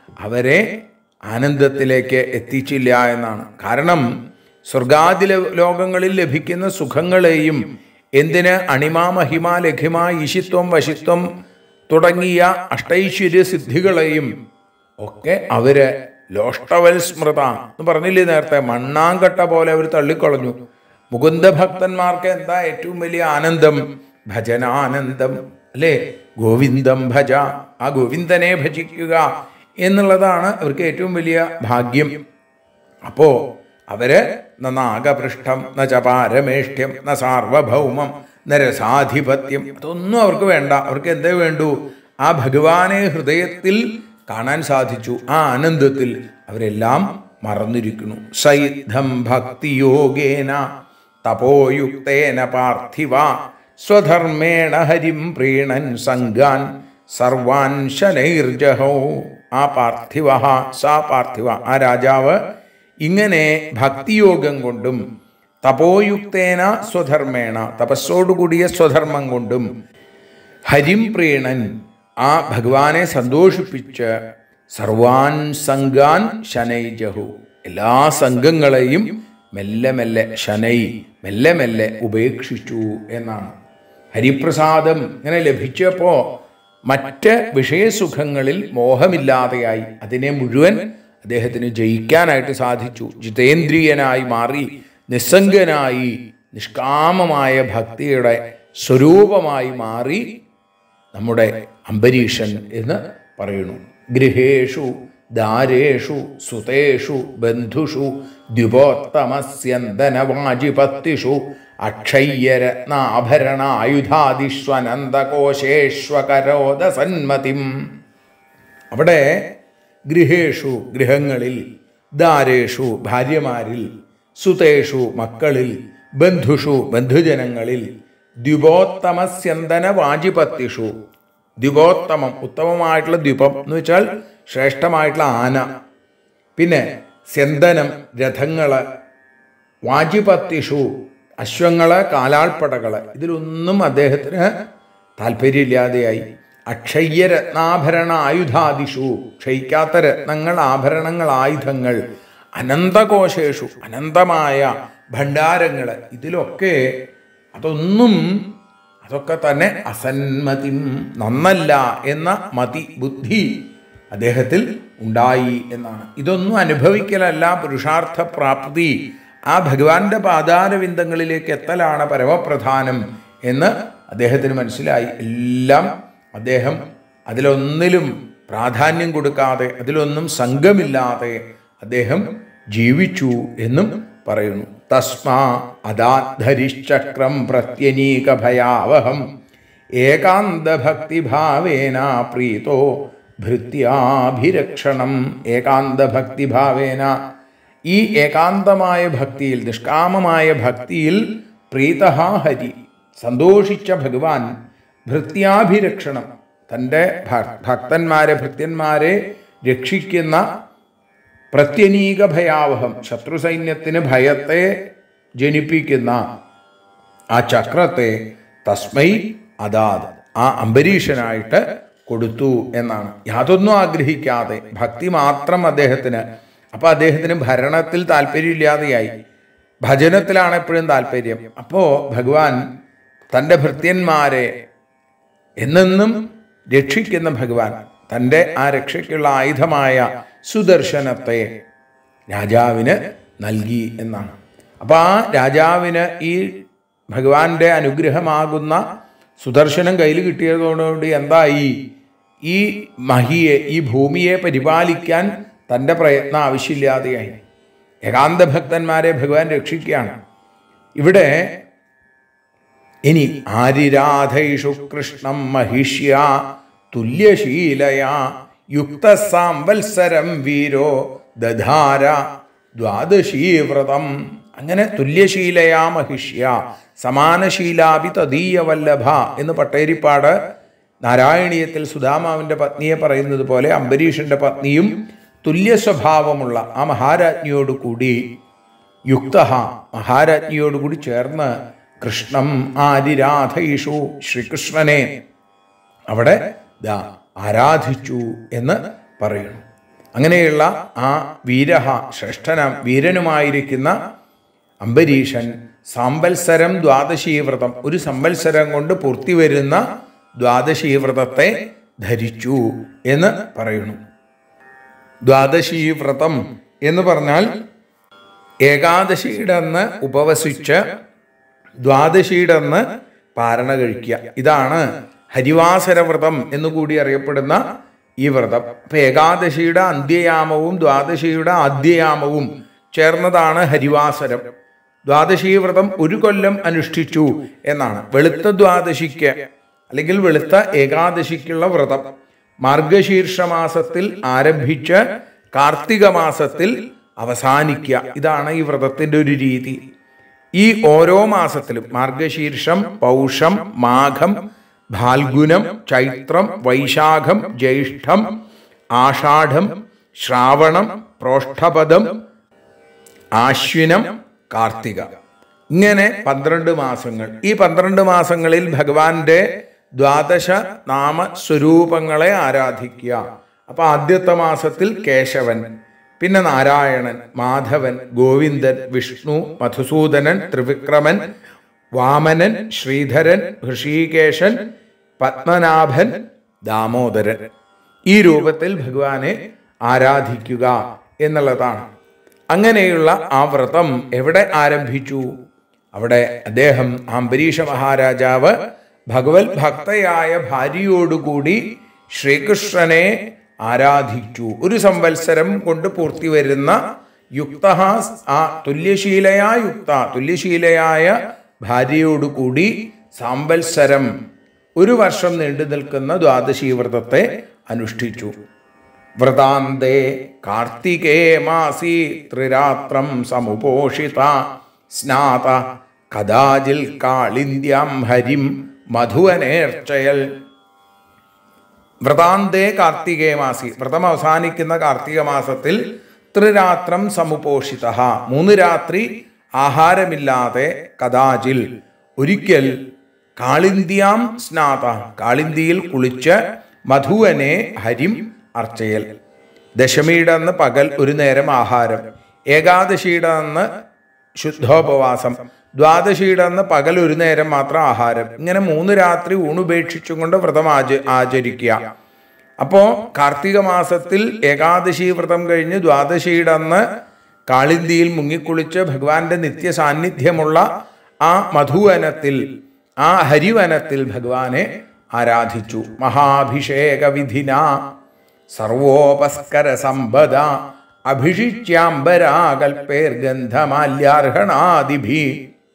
അവരെ ആനന്ദത്തിലേക്ക് എത്തിച്ചില്ല എന്നാണ് കാരണം സ്വർഗാദി ലോ- ലോകങ്ങളിൽ ലഭിക്കുന്ന സുഖങ്ങളെയും എന്തിന് അണിമ മഹിമ ലഘിമ ഈശിത്വം വശിത്വം തുടങ്ങിയ അഷ്ടൈശ്വര്യ സിദ്ധികളെയും ഒക്കെ അവര് ലോഷ്ടവൽ സ്മൃത എന്ന് പറഞ്ഞില്ലേ നേരത്തെ മണ്ണാങ്കട്ട പോലെ അവർ തള്ളിക്കളഞ്ഞു മുകുന്ദ ഭക്തന്മാർക്ക് എന്താ ഏറ്റവും വലിയ ആനന്ദം ഭജനാനന്ദം അല്ലേ ഗോവിന്ദം ഭജ ആ ഗോവിന്ദനെ ഭജിക്കുക എന്നുള്ളതാണ് അവർക്ക് ഏറ്റവും വലിയ ഭാഗ്യം അപ്പോ അവര് ന നാഗപൃഷ്ഠം ന ച പാരമേഷ്ഠ്യം ന സാർവഭൗമം ന രസാധിപത്യം അതൊന്നും അവർക്ക് വേണ്ട അവർക്ക് എന്തേ വേണ്ടു ആ ഭഗവാനെ ഹൃദയത്തിൽ കാണാൻ സാധിച്ചു ആ ആനന്ദത്തിൽ അവരെല്ലാം മറന്നിരിക്കുന്നു സൈദ്ധം ഭക്തിയോഗേന തപോയുക്തേന പാർത്ഥിവ സ്വധർമ്മേണ ഹരിം പ്രീണൻ സംഗാൻ സർവാൻ ശനൈർജഹോ ആ പാർത്ഥിവ സാ പാർത്ഥിവ ആ രാജാവ് ഇങ്ങനെ ഭക്തിയോഗം കൊണ്ടും തപോയുക്തേന സ്വധർമ്മേണ തപസ്സോടുകൂടിയ സ്വധർമ്മം കൊണ്ടും ഹരിം പ്രീണൻ ആ ഭഗവാനെ സന്തോഷിപ്പിച്ച് സർവാൻ സംഘാൻ ശനൈജഹു എല്ലാ സംഘങ്ങളെയും മെല്ലെ മെല്ലെ ശനൈ മെല്ലെ മെല്ലെ ഉപേക്ഷിച്ചു എന്നാണ് ഹരിപ്രസാദം ഇങ്ങനെ ലഭിച്ചപ്പോ മറ്റ് വിഷയസുഖങ്ങളിൽ മോഹമില്ലാതെയായി അതിനെ മുഴുവൻ അദ്ദേഹത്തിന് ജയിക്കാനായിട്ട് സാധിച്ചു ജിതേന്ദ്രിയനായി മാറി നിസ്സംഗനായി നിഷ്കാമമായ ഭക്തിയുടെ സ്വരൂപമായി മാറി നമ്മുടെ അംബരീഷൻ എന്ന് പറയുന്നു ഗൃഹേഷു ദാരേഷു സുതേഷു ബന്ധുഷു ദ്വിപോത്തമസ്യന്തനവാജിപത്തിഷു അക്ഷയ്യരത്നാഭരണായുധാദിഷ്വനന്ദകോശേഷ്വകരോദ സന്മതിം അവിടെ ഗൃഹേഷു ഗൃഹങ്ങളിൽ ദാരേഷു ഭാര്യമാരിൽ സുതേഷു മക്കളിൽ ബന്ധുഷു ബന്ധുജനങ്ങളിൽ ദ്വിപോത്തമസ്യന്തന വാജിപത്തിഷു ദ്വിപോത്തമം ഉത്തമമായിട്ടുള്ള ദ്വിപം എന്ന് വെച്ചാൽ ശ്രേഷ്ഠമായിട്ടുള്ള ആന പിന്നെ സ്യന്തനം രഥങ്ങള് വാജിപത്തിഷു അശ്വങ്ങള് കാലാൾപ്പടകള് ഇതിലൊന്നും അദ്ദേഹത്തിന് താല്പര്യമില്ലാതെയായി അക്ഷയ്യ രത്നാഭരണ ആയുധാദിഷു ക്ഷയിക്കാത്ത രത്നങ്ങൾ ആഭരണങ്ങൾ ആയുധങ്ങൾ അനന്തകോശേഷു അനന്തമായ ഭണ്ഡാരങ്ങൾ ഇതിലൊക്കെ അതൊന്നും അതൊക്കെ തന്നെ അസന്മതി നന്നല്ല എന്ന മതി ബുദ്ധി അദ്ദേഹത്തിൽ ഉണ്ടായി എന്നാണ് ഇതൊന്നും അനുഭവിക്കലല്ല പുരുഷാർത്ഥ പ്രാപ്തി ആ ഭഗവാന്റെ പാതാരവിന്ദങ്ങളിലേക്ക് എത്തലാണ് പരമപ്രധാനം എന്ന് അദ്ദേഹത്തിന് മനസ്സിലായി എല്ലാം അദ്ദേഹം അതിലൊന്നിലും പ്രാധാന്യം കൊടുക്കാതെ അതിലൊന്നും സംഘമില്ലാതെ അദ്ദേഹം ജീവിച്ചു എന്നും പറയുന്നു തസ്മാ അദാധരിശ്ചക്രം പ്രത്യനീക ഭയാവഹം ഏകാന്തഭക്തിഭാവേന പ്രീതോ ഭൃത്യാഭിരക്ഷണം ഏകാന്തഭക്തിഭാവേന ഈ ഏകാന്തമായ ഭക്തിയിൽ നിഷ്കാമമായ ഭക്തിയിൽ പ്രീത ഹരി സന്തോഷിച്ച ഭഗവാൻ ഭൃത്യാഭിരക്ഷണം തൻ്റെ ഭ- ഭക്തന്മാരെ ഭൃത്യന്മാരെ രക്ഷിക്കുന്ന പ്രത്യനീക ഭയാവഹം ശത്രു സൈന്യത്തിന് ഭയത്തെ ജനിപ്പിക്കുന്ന ആ ചക്രത്തെ തസ്മൈ അതാത് ആ അംബരീഷനായിട്ട് കൊടുത്തു എന്നാണ് യാതൊന്നും ആഗ്രഹിക്കാതെ ഭക്തി മാത്രം അദ്ദേഹത്തിന് അപ്പൊ അദ്ദേഹത്തിന് ഭരണത്തിൽ താല്പര്യമില്ലാതെയായി ഭജനത്തിലാണ് എപ്പോഴും താല്പര്യം അപ്പോ ഭഗവാൻ തൻ്റെ ഭൃത്യന്മാരെ എന്നെന്നും രക്ഷിക്കുന്ന ഭഗവാൻ തൻ്റെ ആ രക്ഷയ്ക്കുള്ള ആയുധമായ സുദർശനത്തെ രാജാവിന് നൽകി എന്നാണ് അപ്പൊ ആ രാജാവിന് ഈ ഭഗവാന്റെ അനുഗ്രഹമാകുന്ന സുദർശനം കയ്യിൽ കിട്ടിയതോടുകൂടി എന്തായി ഈ മഹിയെ ഈ ഭൂമിയെ പരിപാലിക്കാൻ തൻ്റെ പ്രയത്നം ആവശ്യമില്ലാതെയായി ഏകാന്ത ഭക്തന്മാരെ ഭഗവാൻ രക്ഷിക്കുകയാണ് ഇവിടെ ഇനി ആരിരാധൈഷു കൃഷ്ണം മഹിഷ്യ തുല്യശീലയാ യുക്ത സാംവത്സരം വീരോ ദധാര ദ്വാദശീവ്രതം അങ്ങനെ തുല്യശീലയാ മഹിഷ്യ സമാനശീലാപി തദീയ വല്ലഭ എന്ന് പട്ടേരിപ്പാട് നാരായണീയത്തിൽ സുധാമാവിൻ്റെ പത്നിയെ പറയുന്നത് പോലെ അംബരീഷന്റെ പത്നിയും തുല്യ സ്വഭാവമുള്ള ആ മഹാരാജ്ഞിയോട് കൂടി യുക്ത മഹാരാജ്ഞിയോടുകൂടി ചേർന്ന് കൃഷ്ണം ആദിരാധയിഷു ശ്രീകൃഷ്ണനെ അവിടെ ദാ ആരാധിച്ചു എന്ന് പറയുന്നു അങ്ങനെയുള്ള ആ വീരഹ ശ്രേഷ്ഠന വീരനുമായിരിക്കുന്ന അംബരീഷൻ സാമ്പത്സരം ദ്വാദശീ വ്രതം ഒരു സംവത്സരം കൊണ്ട് പൂർത്തി വരുന്ന ദ്വാദശീ വ്രതത്തെ ധരിച്ചു എന്ന് പറയുന്നു ദ്വാദശീ വ്രതം എന്ന് പറഞ്ഞാൽ ഏകാദശിയുടെ അന്ന് ഉപവസിച്ച് ദ്വാദശിയുടെ അന്ന് പാരണ കഴിക്കുക ഇതാണ് ഹരിവാസര വ്രതം എന്നുകൂടി അറിയപ്പെടുന്ന ഈ വ്രതം അപ്പൊ ഏകാദശിയുടെ അന്ത്യയാമവും ദ്വാദശിയുടെ ആദ്യയാമവും ചേർന്നതാണ് ഹരിവാസരം ദ്വാദശി വ്രതം ഒരു കൊല്ലം അനുഷ്ഠിച്ചു എന്നാണ് വെളുത്ത ദ്വാദശിക്ക് അല്ലെങ്കിൽ വെളുത്ത ഏകാദശിക്കുള്ള വ്രതം മാർഗശീർഷ മാസത്തിൽ ആരംഭിച്ച് കാർത്തിക മാസത്തിൽ അവസാനിക്കുക ഇതാണ് ഈ വ്രതത്തിന്റെ ഒരു രീതി ഈ ഓരോ മാസത്തിലും മാർഗശീർഷം പൗഷം മാഘം ഫാൽഗുനം ചൈത്രം വൈശാഖം ജ്യേഷ്ഠം ആഷാഢം ശ്രാവണം പ്രോഷ്ഠപദം ആശ്വിനം കാർത്തിക ഇങ്ങനെ പന്ത്രണ്ട് മാസങ്ങൾ ഈ പന്ത്രണ്ട് മാസങ്ങളിൽ ഭഗവാന്റെ ദ്വാദശ നാമ സ്വരൂപങ്ങളെ ആരാധിക്കുക അപ്പൊ ആദ്യത്തെ മാസത്തിൽ കേശവൻ പിന്നെ നാരായണൻ മാധവൻ ഗോവിന്ദൻ വിഷ്ണു മധുസൂദനൻ ത്രിവിക്രമൻ വാമനൻ ശ്രീധരൻ ഋഷികേശൻ പത്മനാഭൻ ദാമോദരൻ ഈ രൂപത്തിൽ ഭഗവാനെ ആരാധിക്കുക എന്നുള്ളതാണ് അങ്ങനെയുള്ള ആ വ്രതം എവിടെ ആരംഭിച്ചു അവിടെ അദ്ദേഹം അംബരീഷ മഹാരാജാവ് ഭഗവത് ഭക്തയായ ഭാര്യയോടുകൂടി ശ്രീകൃഷ്ണനെ ആരാധിച്ചു ഒരു സംവത്സരം കൊണ്ട് പൂർത്തി വരുന്ന യുക്ത ആ തുല്യശീലയായ യുക്ത തുല്യശീലയായ ഭാര്യയോടുകൂടി സാമ്പത്സരം ഒരു വർഷം നീണ്ടു നിൽക്കുന്ന ദ്വാദശി വ്രതത്തെ അനുഷ്ഠിച്ചു വ്രതാന്തേ കാർത്തികേ മാസി ത്രിരാത്രം സമുപോഷിത സ്നാത കഥാജിൽ കാളിന്ത്യാം ഹരിം മധുവനേർച്ചയൽ വ്രതാന്തേ കാർത്തികേ മാസി വ്രതം അവസാനിക്കുന്ന കാർത്തിക മാസത്തിൽ ത്രിരാത്രം സമുപോഷിത മൂന്ന് രാത്രി ആഹാരമില്ലാതെ കഥാജിൽ ഒരിക്കൽ കാളിന്ത്യാം സ്നാത കാളിന്തിയിൽ കുളിച്ച് മധുവനെ ഹരിം അർച്ചയൽ ദശമിയുടെ അന്ന് പകൽ ഒരു നേരം ആഹാരം ഏകാദശിയുടെ അന്ന് ശുദ്ധോപവാസം ദ്വാദശിയുടെ അന്ന് പകൽ ഒരു നേരം മാത്രം ആഹാരം ഇങ്ങനെ മൂന്ന് രാത്രി ഊണുപേക്ഷിച്ചും കൊണ്ട് വ്രതം ആച ആചരിക്കുക അപ്പോ കാർത്തിക മാസത്തിൽ ഏകാദശി വ്രതം കഴിഞ്ഞ് ദ്വാദശിയുടെ അന്ന് കാളിന്തിയിൽ മുങ്ങിക്കുളിച്ച് ഭഗവാന്റെ നിത്യ സാന്നിധ്യമുള്ള ആ മധുവനത്തിൽ ആ ഹരിവനത്തിൽ ഭഗവാനെ ആരാധിച്ചു മഹാഭിഷേക വിധിന സർവോപസ്കര സമ്പദ അഭിഷിച്യാംബരാകൽപേർ ഗന്ധമാല്യാർഹണാദിഭി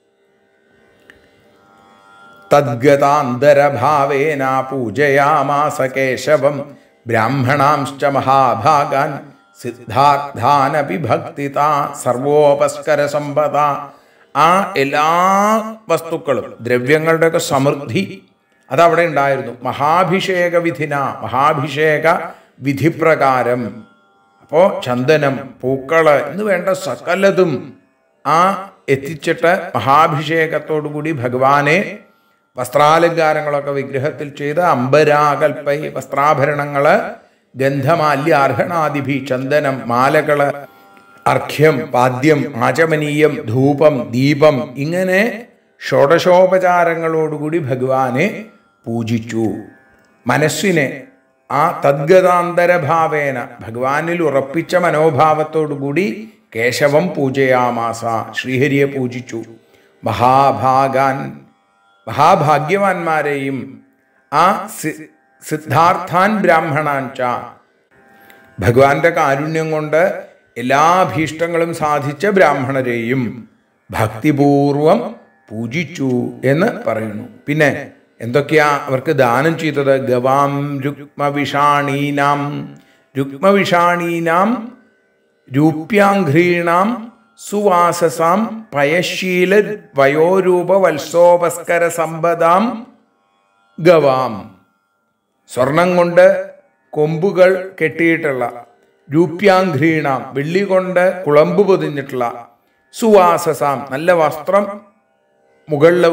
തദ്ഗതാന്തരഭാവേന പൂജയാമാസ കേശവം ബ്രാഹ്മണാംശ്ച മഹാഭാഗാൻ സിദ്ധാർത്ഥാനപി ഭക്തിത സർവോപസ്കര സമ്പദ ആ എല്ലാ വസ്തുക്കളും ദ്രവ്യങ്ങളുടെയൊക്കെ സമൃദ്ധി അതവിടെ ഉണ്ടായിരുന്നു മഹാഭിഷേക വിധിന മഹാഭിഷേക വിധിപ്രകാരം അപ്പോ ചന്ദനം പൂക്കള് എന്ന് വേണ്ട സകലതും ആ എത്തിച്ചിട്ട് മഹാഭിഷേകത്തോടുകൂടി ഭഗവാനെ വസ്ത്രാലങ്കാരങ്ങളൊക്കെ വിഗ്രഹത്തിൽ ചെയ്ത് അമ്പരാകൽപ്പൈ വസ്ത്രാഭരണങ്ങള് ഗന്ധമാല്യ അർഹണാദിഭി ചന്ദനം മാലകള് അർഘ്യം പാദ്യം ആചമനീയം ധൂപം ദീപം ഇങ്ങനെ ഷോഡശോപചാരങ്ങളോടുകൂടി ഭഗവാനെ പൂജിച്ചു മനസ്സിനെ ആ തദ്ഗതാന്തരഭാവേന ഭഗവാനിൽ ഉറപ്പിച്ച മനോഭാവത്തോടുകൂടി കേശവം പൂജയാമാസ ശ്രീഹരിയെ പൂജിച്ചു മഹാഭാഗാൻ മഹാഭാഗ്യവാന്മാരെയും ആ സി- സിദ്ധാർത്ഥാൻ ബ്രാഹ്മണാൻ ച ഭഗവാന്റെ കാരുണ്യം കൊണ്ട് എല്ലാ ഭീഷ്ടങ്ങളും സാധിച്ച ബ്രാഹ്മണരെയും ഭക്തിപൂർവം പൂജിച്ചു എന്ന് പറയുന്നു പിന്നെ എന്തൊക്കെയാ അവർക്ക് ദാനം ചെയ്തത് ഗവാം രുക്മവിഷാണീനാം രുക്മവിഷാണീനാം രൂപ്യാഘ്രീണാം സുവാസസാം പയശീല വയോരൂപ വത്സോപസ്കര സമ്പദാം ഗവാം സ്വർണം കൊണ്ട് കൊമ്പുകൾ കെട്ടിയിട്ടുള്ള രൂപ്യാഘ്രീണാം വെള്ളി കൊണ്ട് കുളമ്പ് പൊതിഞ്ഞിട്ടുള്ള സുവാസസാം നല്ല വസ്ത്രം മുകളിൽ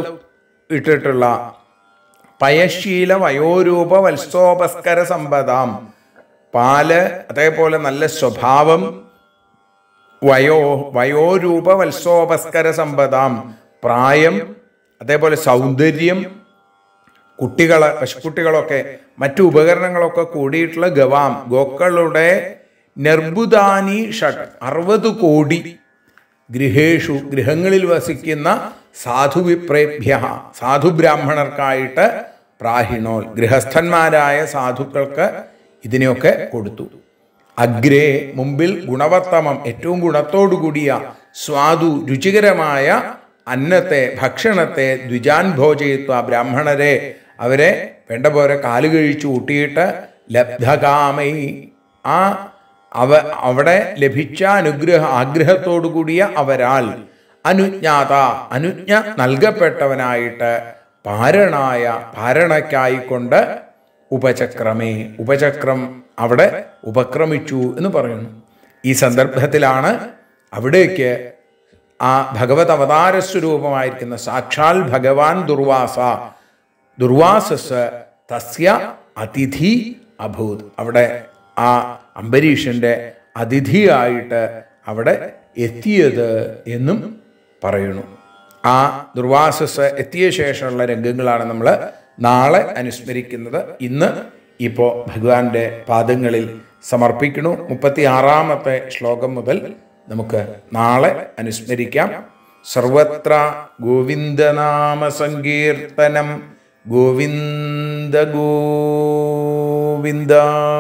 ഇട്ടിട്ടുള്ള പയശീല വയോരൂപ വത്സോപസ്കര സമ്പദാം പാല് അതേപോലെ നല്ല സ്വഭാവം വയോ വയോരൂപ വത്സോപസ്കര സമ്പദാം പ്രായം അതേപോലെ സൗന്ദര്യം കുട്ടികൾ പശുക്കുട്ടികളൊക്കെ മറ്റു ഉപകരണങ്ങളൊക്കെ കൂടിയിട്ടുള്ള ഗവാം ഗോക്കളുടെ നിർബുദാനി ഷട്ട് അറുപത് കോടി ഗൃഹേഷു ഗൃഹങ്ങളിൽ വസിക്കുന്ന സാധുവിപ്രേഭ്യ സാധുബ്രാഹ്മണർക്കായിട്ട് പ്രാഹിണോൽ ഗൃഹസ്ഥന്മാരായ സാധുക്കൾക്ക് ഇതിനെയൊക്കെ കൊടുത്തു അഗ്രേ മുമ്പിൽ ഗുണവത്തമം ഏറ്റവും ഗുണത്തോടു കൂടിയ സ്വാദു രുചികരമായ അന്നത്തെ ഭക്ഷണത്തെ ദ്വിജാൻ ഭോജയിത്വ ബ്രാഹ്മണരെ അവരെ വേണ്ട പോലെ കാല് കഴിച്ചു കൂട്ടിയിട്ട് ലബ്ധകാമൈ ആ അവ അവിടെ ലഭിച്ച അനുഗ്രഹ ആഗ്രഹത്തോടു കൂടിയ അവരാൽ അനുജ്ഞാത അനുജ്ഞ നൽകപ്പെട്ടവനായിട്ട് പാരണായ പാരണയ്ക്കായിക്കൊണ്ട് ഉപചക്രമേ ഉപചക്രം അവിടെ ഉപക്രമിച്ചു എന്ന് പറയുന്നു ഈ സന്ദർഭത്തിലാണ് അവിടേക്ക് ആ ഭഗവത് അവതാര സ്വരൂപമായിരിക്കുന്ന സാക്ഷാൽ ഭഗവാൻ ദുർവാസ ദുർവാസസ് തസ്യ അതിഥി അഭൂത് അവിടെ ആ അംബരീഷന്റെ അതിഥിയായിട്ട് അവിടെ എത്തിയത് എന്നും പറയുന്നു ആ ദുർവാസസ് എത്തിയ ശേഷമുള്ള രംഗങ്ങളാണ് നമ്മൾ നാളെ അനുസ്മരിക്കുന്നത് ഇന്ന് ഇപ്പോൾ ഭഗവാന്റെ പാദങ്ങളിൽ സമർപ്പിക്കണു മുപ്പത്തി ആറാമത്തെ ശ്ലോകം മുതൽ നമുക്ക് നാളെ അനുസ്മരിക്കാം സർവത്ര ഗോവിന്ദനാമ സങ്കീർത്തനം ഗോവിന്ദ ഗോവിന്ദ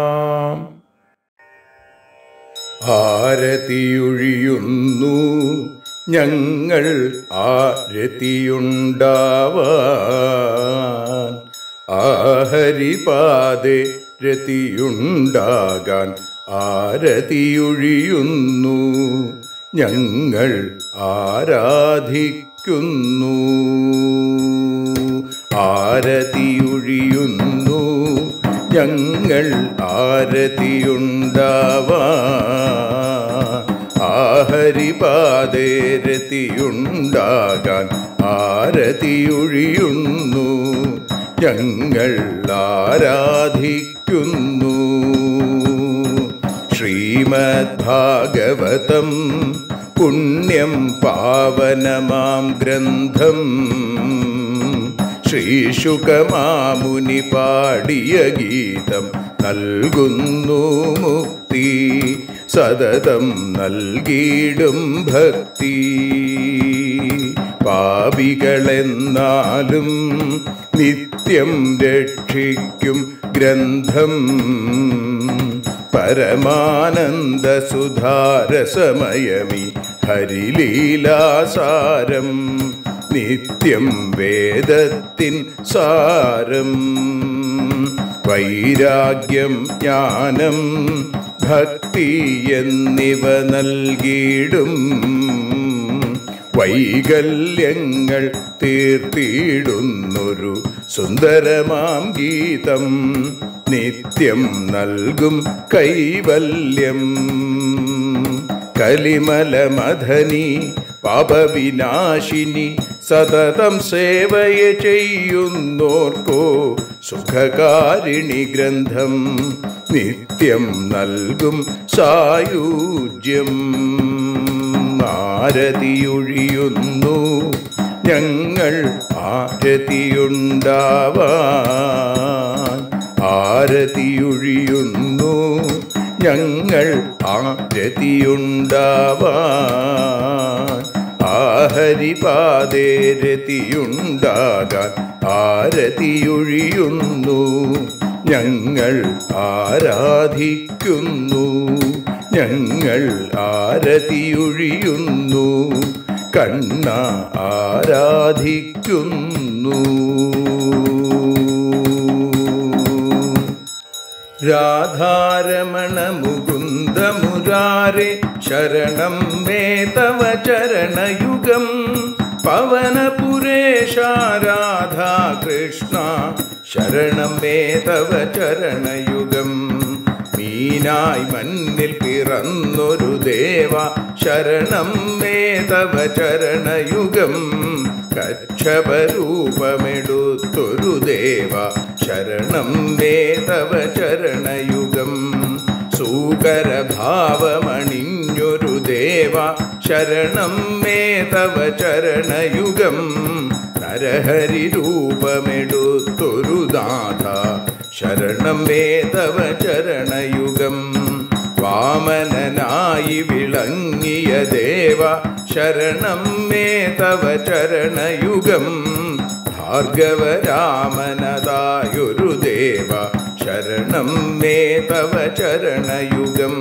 ആരതിയൊഴിയുന്നു ഞങ്ങൾ ആരതിയുണ്ടാവാൻ ആഹരിപാതെ രതിയുണ്ടാകാൻ ആരതിയൊഴിയുന്നു ഞങ്ങൾ ആരാധിക്കുന്നു ആരതിയൊഴിയുന്നു ഞങ്ങൾ ആരതിയുണ്ടാവാൻ ആഹരിപാതേ രതിയുണ്ടാകാൻ ആരതിയൊഴിയുന്നു ഞങ്ങൾ ആരാധിക്കുന്നു ശ്രീമദ്ഭാഗവതം പുണ്യം പാവനമാം ഗ്രന്ഥം ശ്രീശുകമാമുനി പാടിയ ഗീതം നൽകുന്നു മുക്തി സതതം നൽകിയിടും ഭക്തി പാപികളെന്നാലും നിത്യം രക്ഷിക്കും ഗ്രന്ഥം പരമാനന്ദ സുധാരസമയമി ഹരിലീലാസാരം നിത്യം വേദത്തിൻ സാരം വൈരാഗ്യം ജ്ഞാനം ഭക്തി എന്നിവ നൽകിയിടും വൈകല്യങ്ങൾ തീർത്തിയിടുന്നൊരു സുന്ദരമാം ഗീതം നിത്യം നൽകും കൈവല്യം കലിമലമധനി പാപവിനാശിനി സതതം സേവയ ചെയ്യുന്നോർക്കോ സുഖകാരിണി ഗ്രന്ഥം നിത്യം നൽകും സായുജ്യം ആരതിയൊഴിയുന്നു ഞങ്ങൾ ആരതിയുണ്ടാവാൻ ആരതിയൊഴിയുന്നു ഞങ്ങൾ ആരതിയുണ്ടാവാൻ ആഹരിപാതേ രതിയുണ്ടാകാൻ ആരതിയൊഴിയുന്നു ഞങ്ങൾ ആരാധിക്കുന്നു ഞങ്ങൾ ആരതിയൊഴിയുന്നു കണ്ണ ആരാധിക്കുന്നു രാധാരമണ മുകുന്ദ മുരാരെ ശരണം മേ തവ ചരണയുഗം പവനപുരേശ രാധാ കൃഷ്ണ ശരണം മേ തവ ചരണയുഗം മീനായി മണ്ണിൽ പിറന്നൊരു ദേവ ശരണം മേ തവ ചരണയുഗം കക്ഷപരൂപമെടുത്തൊരു ദേവ ശരണം മേ തവ ചരണയുഗം സൂകരഭാവമണിഞ്ഞൊരു ദേവ ശരണം മേ തവ ചരണയുഗം നരഹരി രൂപമെടുത്തൊരു നാഥ ശരണം മേ തവ ചരണയുഗം വാമനനായി വിളങ്ങിയ ദേവ ശരണം മേ തവ ചരണയുഗം ഭാർഗവരാമനതായൊരു ദേവ ശരണം മേ തവ ചരണയുഗം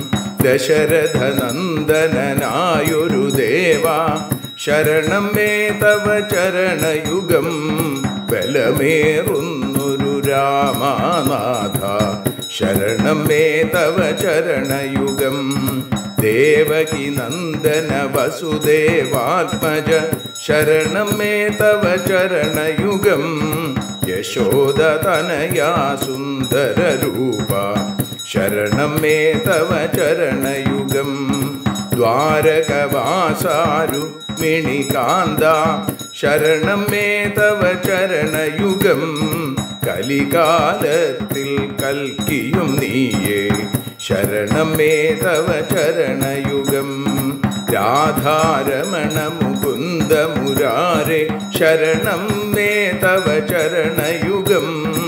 ദശരഥനന്ദനായൊരു ദേവ ശരണം മേ തവ ചരണയുഗം ബലമേറുന്നൊരു രാമനാഥ ശരണം മേ തവ ചരണയുഗം ദേവകി നന്ദന വസുദേവാത്മജ ശരണം മേ തവ ചരണയുഗം യശോദതനയാ സുന്ദരരൂപ ശരണം മേ തവ ചരണയുഗം ദ്വാരകവാസാരുക്മിണികാന്ത ശരണം മേ തവ ചരണയുഗം കലികാലത്തിൽ കൽക്കിയും നീയേ ശരണം മേ തവ ചരണയുഗം രാധാരമണ മുകുന്ദ മുരാരെ ശരണം മേ തവ ചരണയുഗം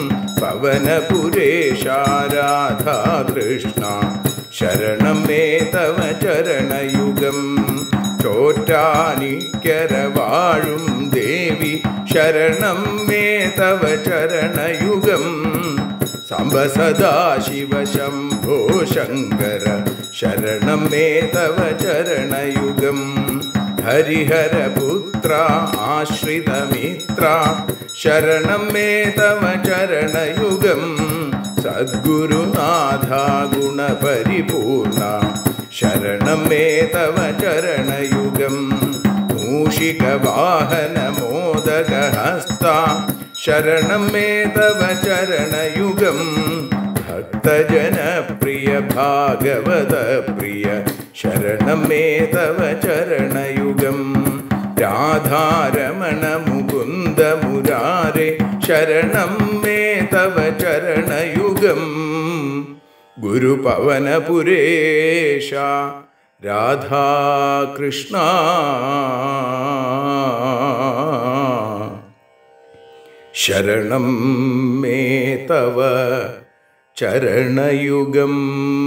പവനപുരേശാരാധാ കൃഷ്ണ ശരണം മേ തവ ചരണയുഗം ചോറ്റാനിക്കര വാഴും ദേവി ശരണം മേ തവ ചരണയുഗം സാംബ സദാശിവ ശംഭോ ശങ്കര ശരണം മേ തവ ചരണയുഗം ഹരിഹരപുത്ര ആശ്രിതമിത്ര ശരണം മേ തവ ചരണയുഗം സദ്ഗുരുനാഥ ഗുണപരിപൂർണ ശരണം മേ തവ ചരണയുഗം മൂഷികവാഹന മോദകഹസ്ത ശരണം മേ തവ ചരണയുഗം ഭക്തജനപ്രിയ ഭാഗവത പ്രിയ ശരണം മേ തവ ചരണയുഗം രാധാരമണ മുകുന്ദ മുരാരെ ശരണം മേ തവ ചരണയുഗം ഗുരുപവനപുരേശ രാധാകൃഷ്ണ ശരണം മേ തവ ചരണയുഗം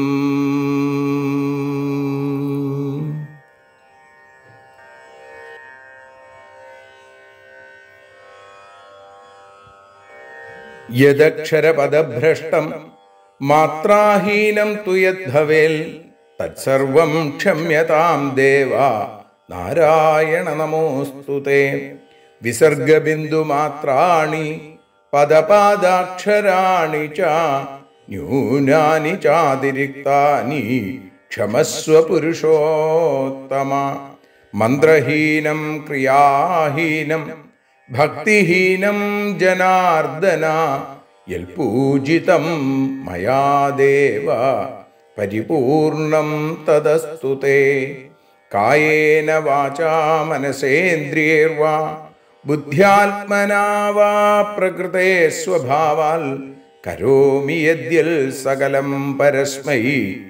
യദക്ഷരപദഭ്രഷ്ടം മാത്രാഹീനം തു യദ്ഭവേൽ തത്സർവം ക്ഷമ്യതാം ദേവ നാരായണ നമോസ്തു തേ വിസർഗബിന്ദുമാത്രാണി പദപാദാക്ഷരാണി ച ന്യൂനാനി ചാതിരിക്താനി ക്ഷമസ്വ പുരുഷോത്തമ മന്ത്രഹീനം ക്രിയാഹീനം ഭക്തിഹീനം ജനാർദ്ദന യൽപൂജിതം മയാ ദേവ പരിപൂർണം തദസ്തു തേ കായേന വാചാ മനസേന്ദ്രിയേർവാ ബുദ്ധ്യാത്മനാ വാ പ്രകൃതേ സ്വഭാവാൽ കരോമി യദ്യൽ സകലം പരസ്മൈ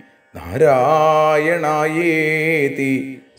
നാരായണായേതി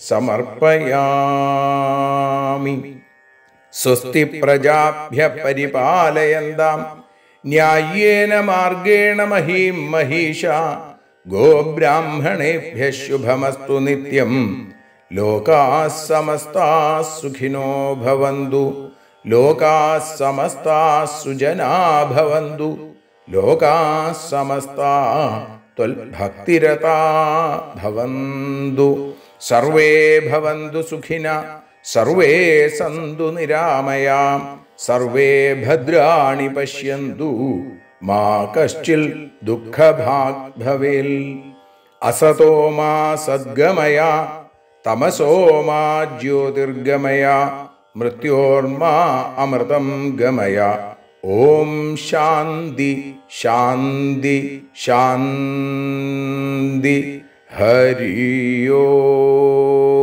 സമർപ്പയാമി സ്വസ്തി പ്രജാഭ്യ പരിപാലയന്താം ന്യായേന മാർഗേണ മഹീം മഹീഷ ഗോബ്രാഹ്മണേഭ്യ ശുഭമസ്തു നിത്യം ലോകാ സമസ്താ സുഖിനോ ഭവന്തു ലോകാ സമസ്താ സുജനാ ഭവന്തു ലോകാ സമസ്താ ത്വൽഭക്തിരതാ ഭവന്തു സർവേ ഭവന്തു സുഖിന സർവേ സന്തു നിരാമയാ സർവേ ഭദ്രാണി പശ്യന്തു മാ കശ്ചിൽ ദുഃഖഭാഗ് ഭവേൽ അസതോ മാ സദ്ഗമയ തമസോ മാ ജ്യോതിർഗമയ മൃത്യോർമാ അമൃതം ഗമയ ഓം ശാന്തി ശാന്തി ശാന്തി ഹരിയോ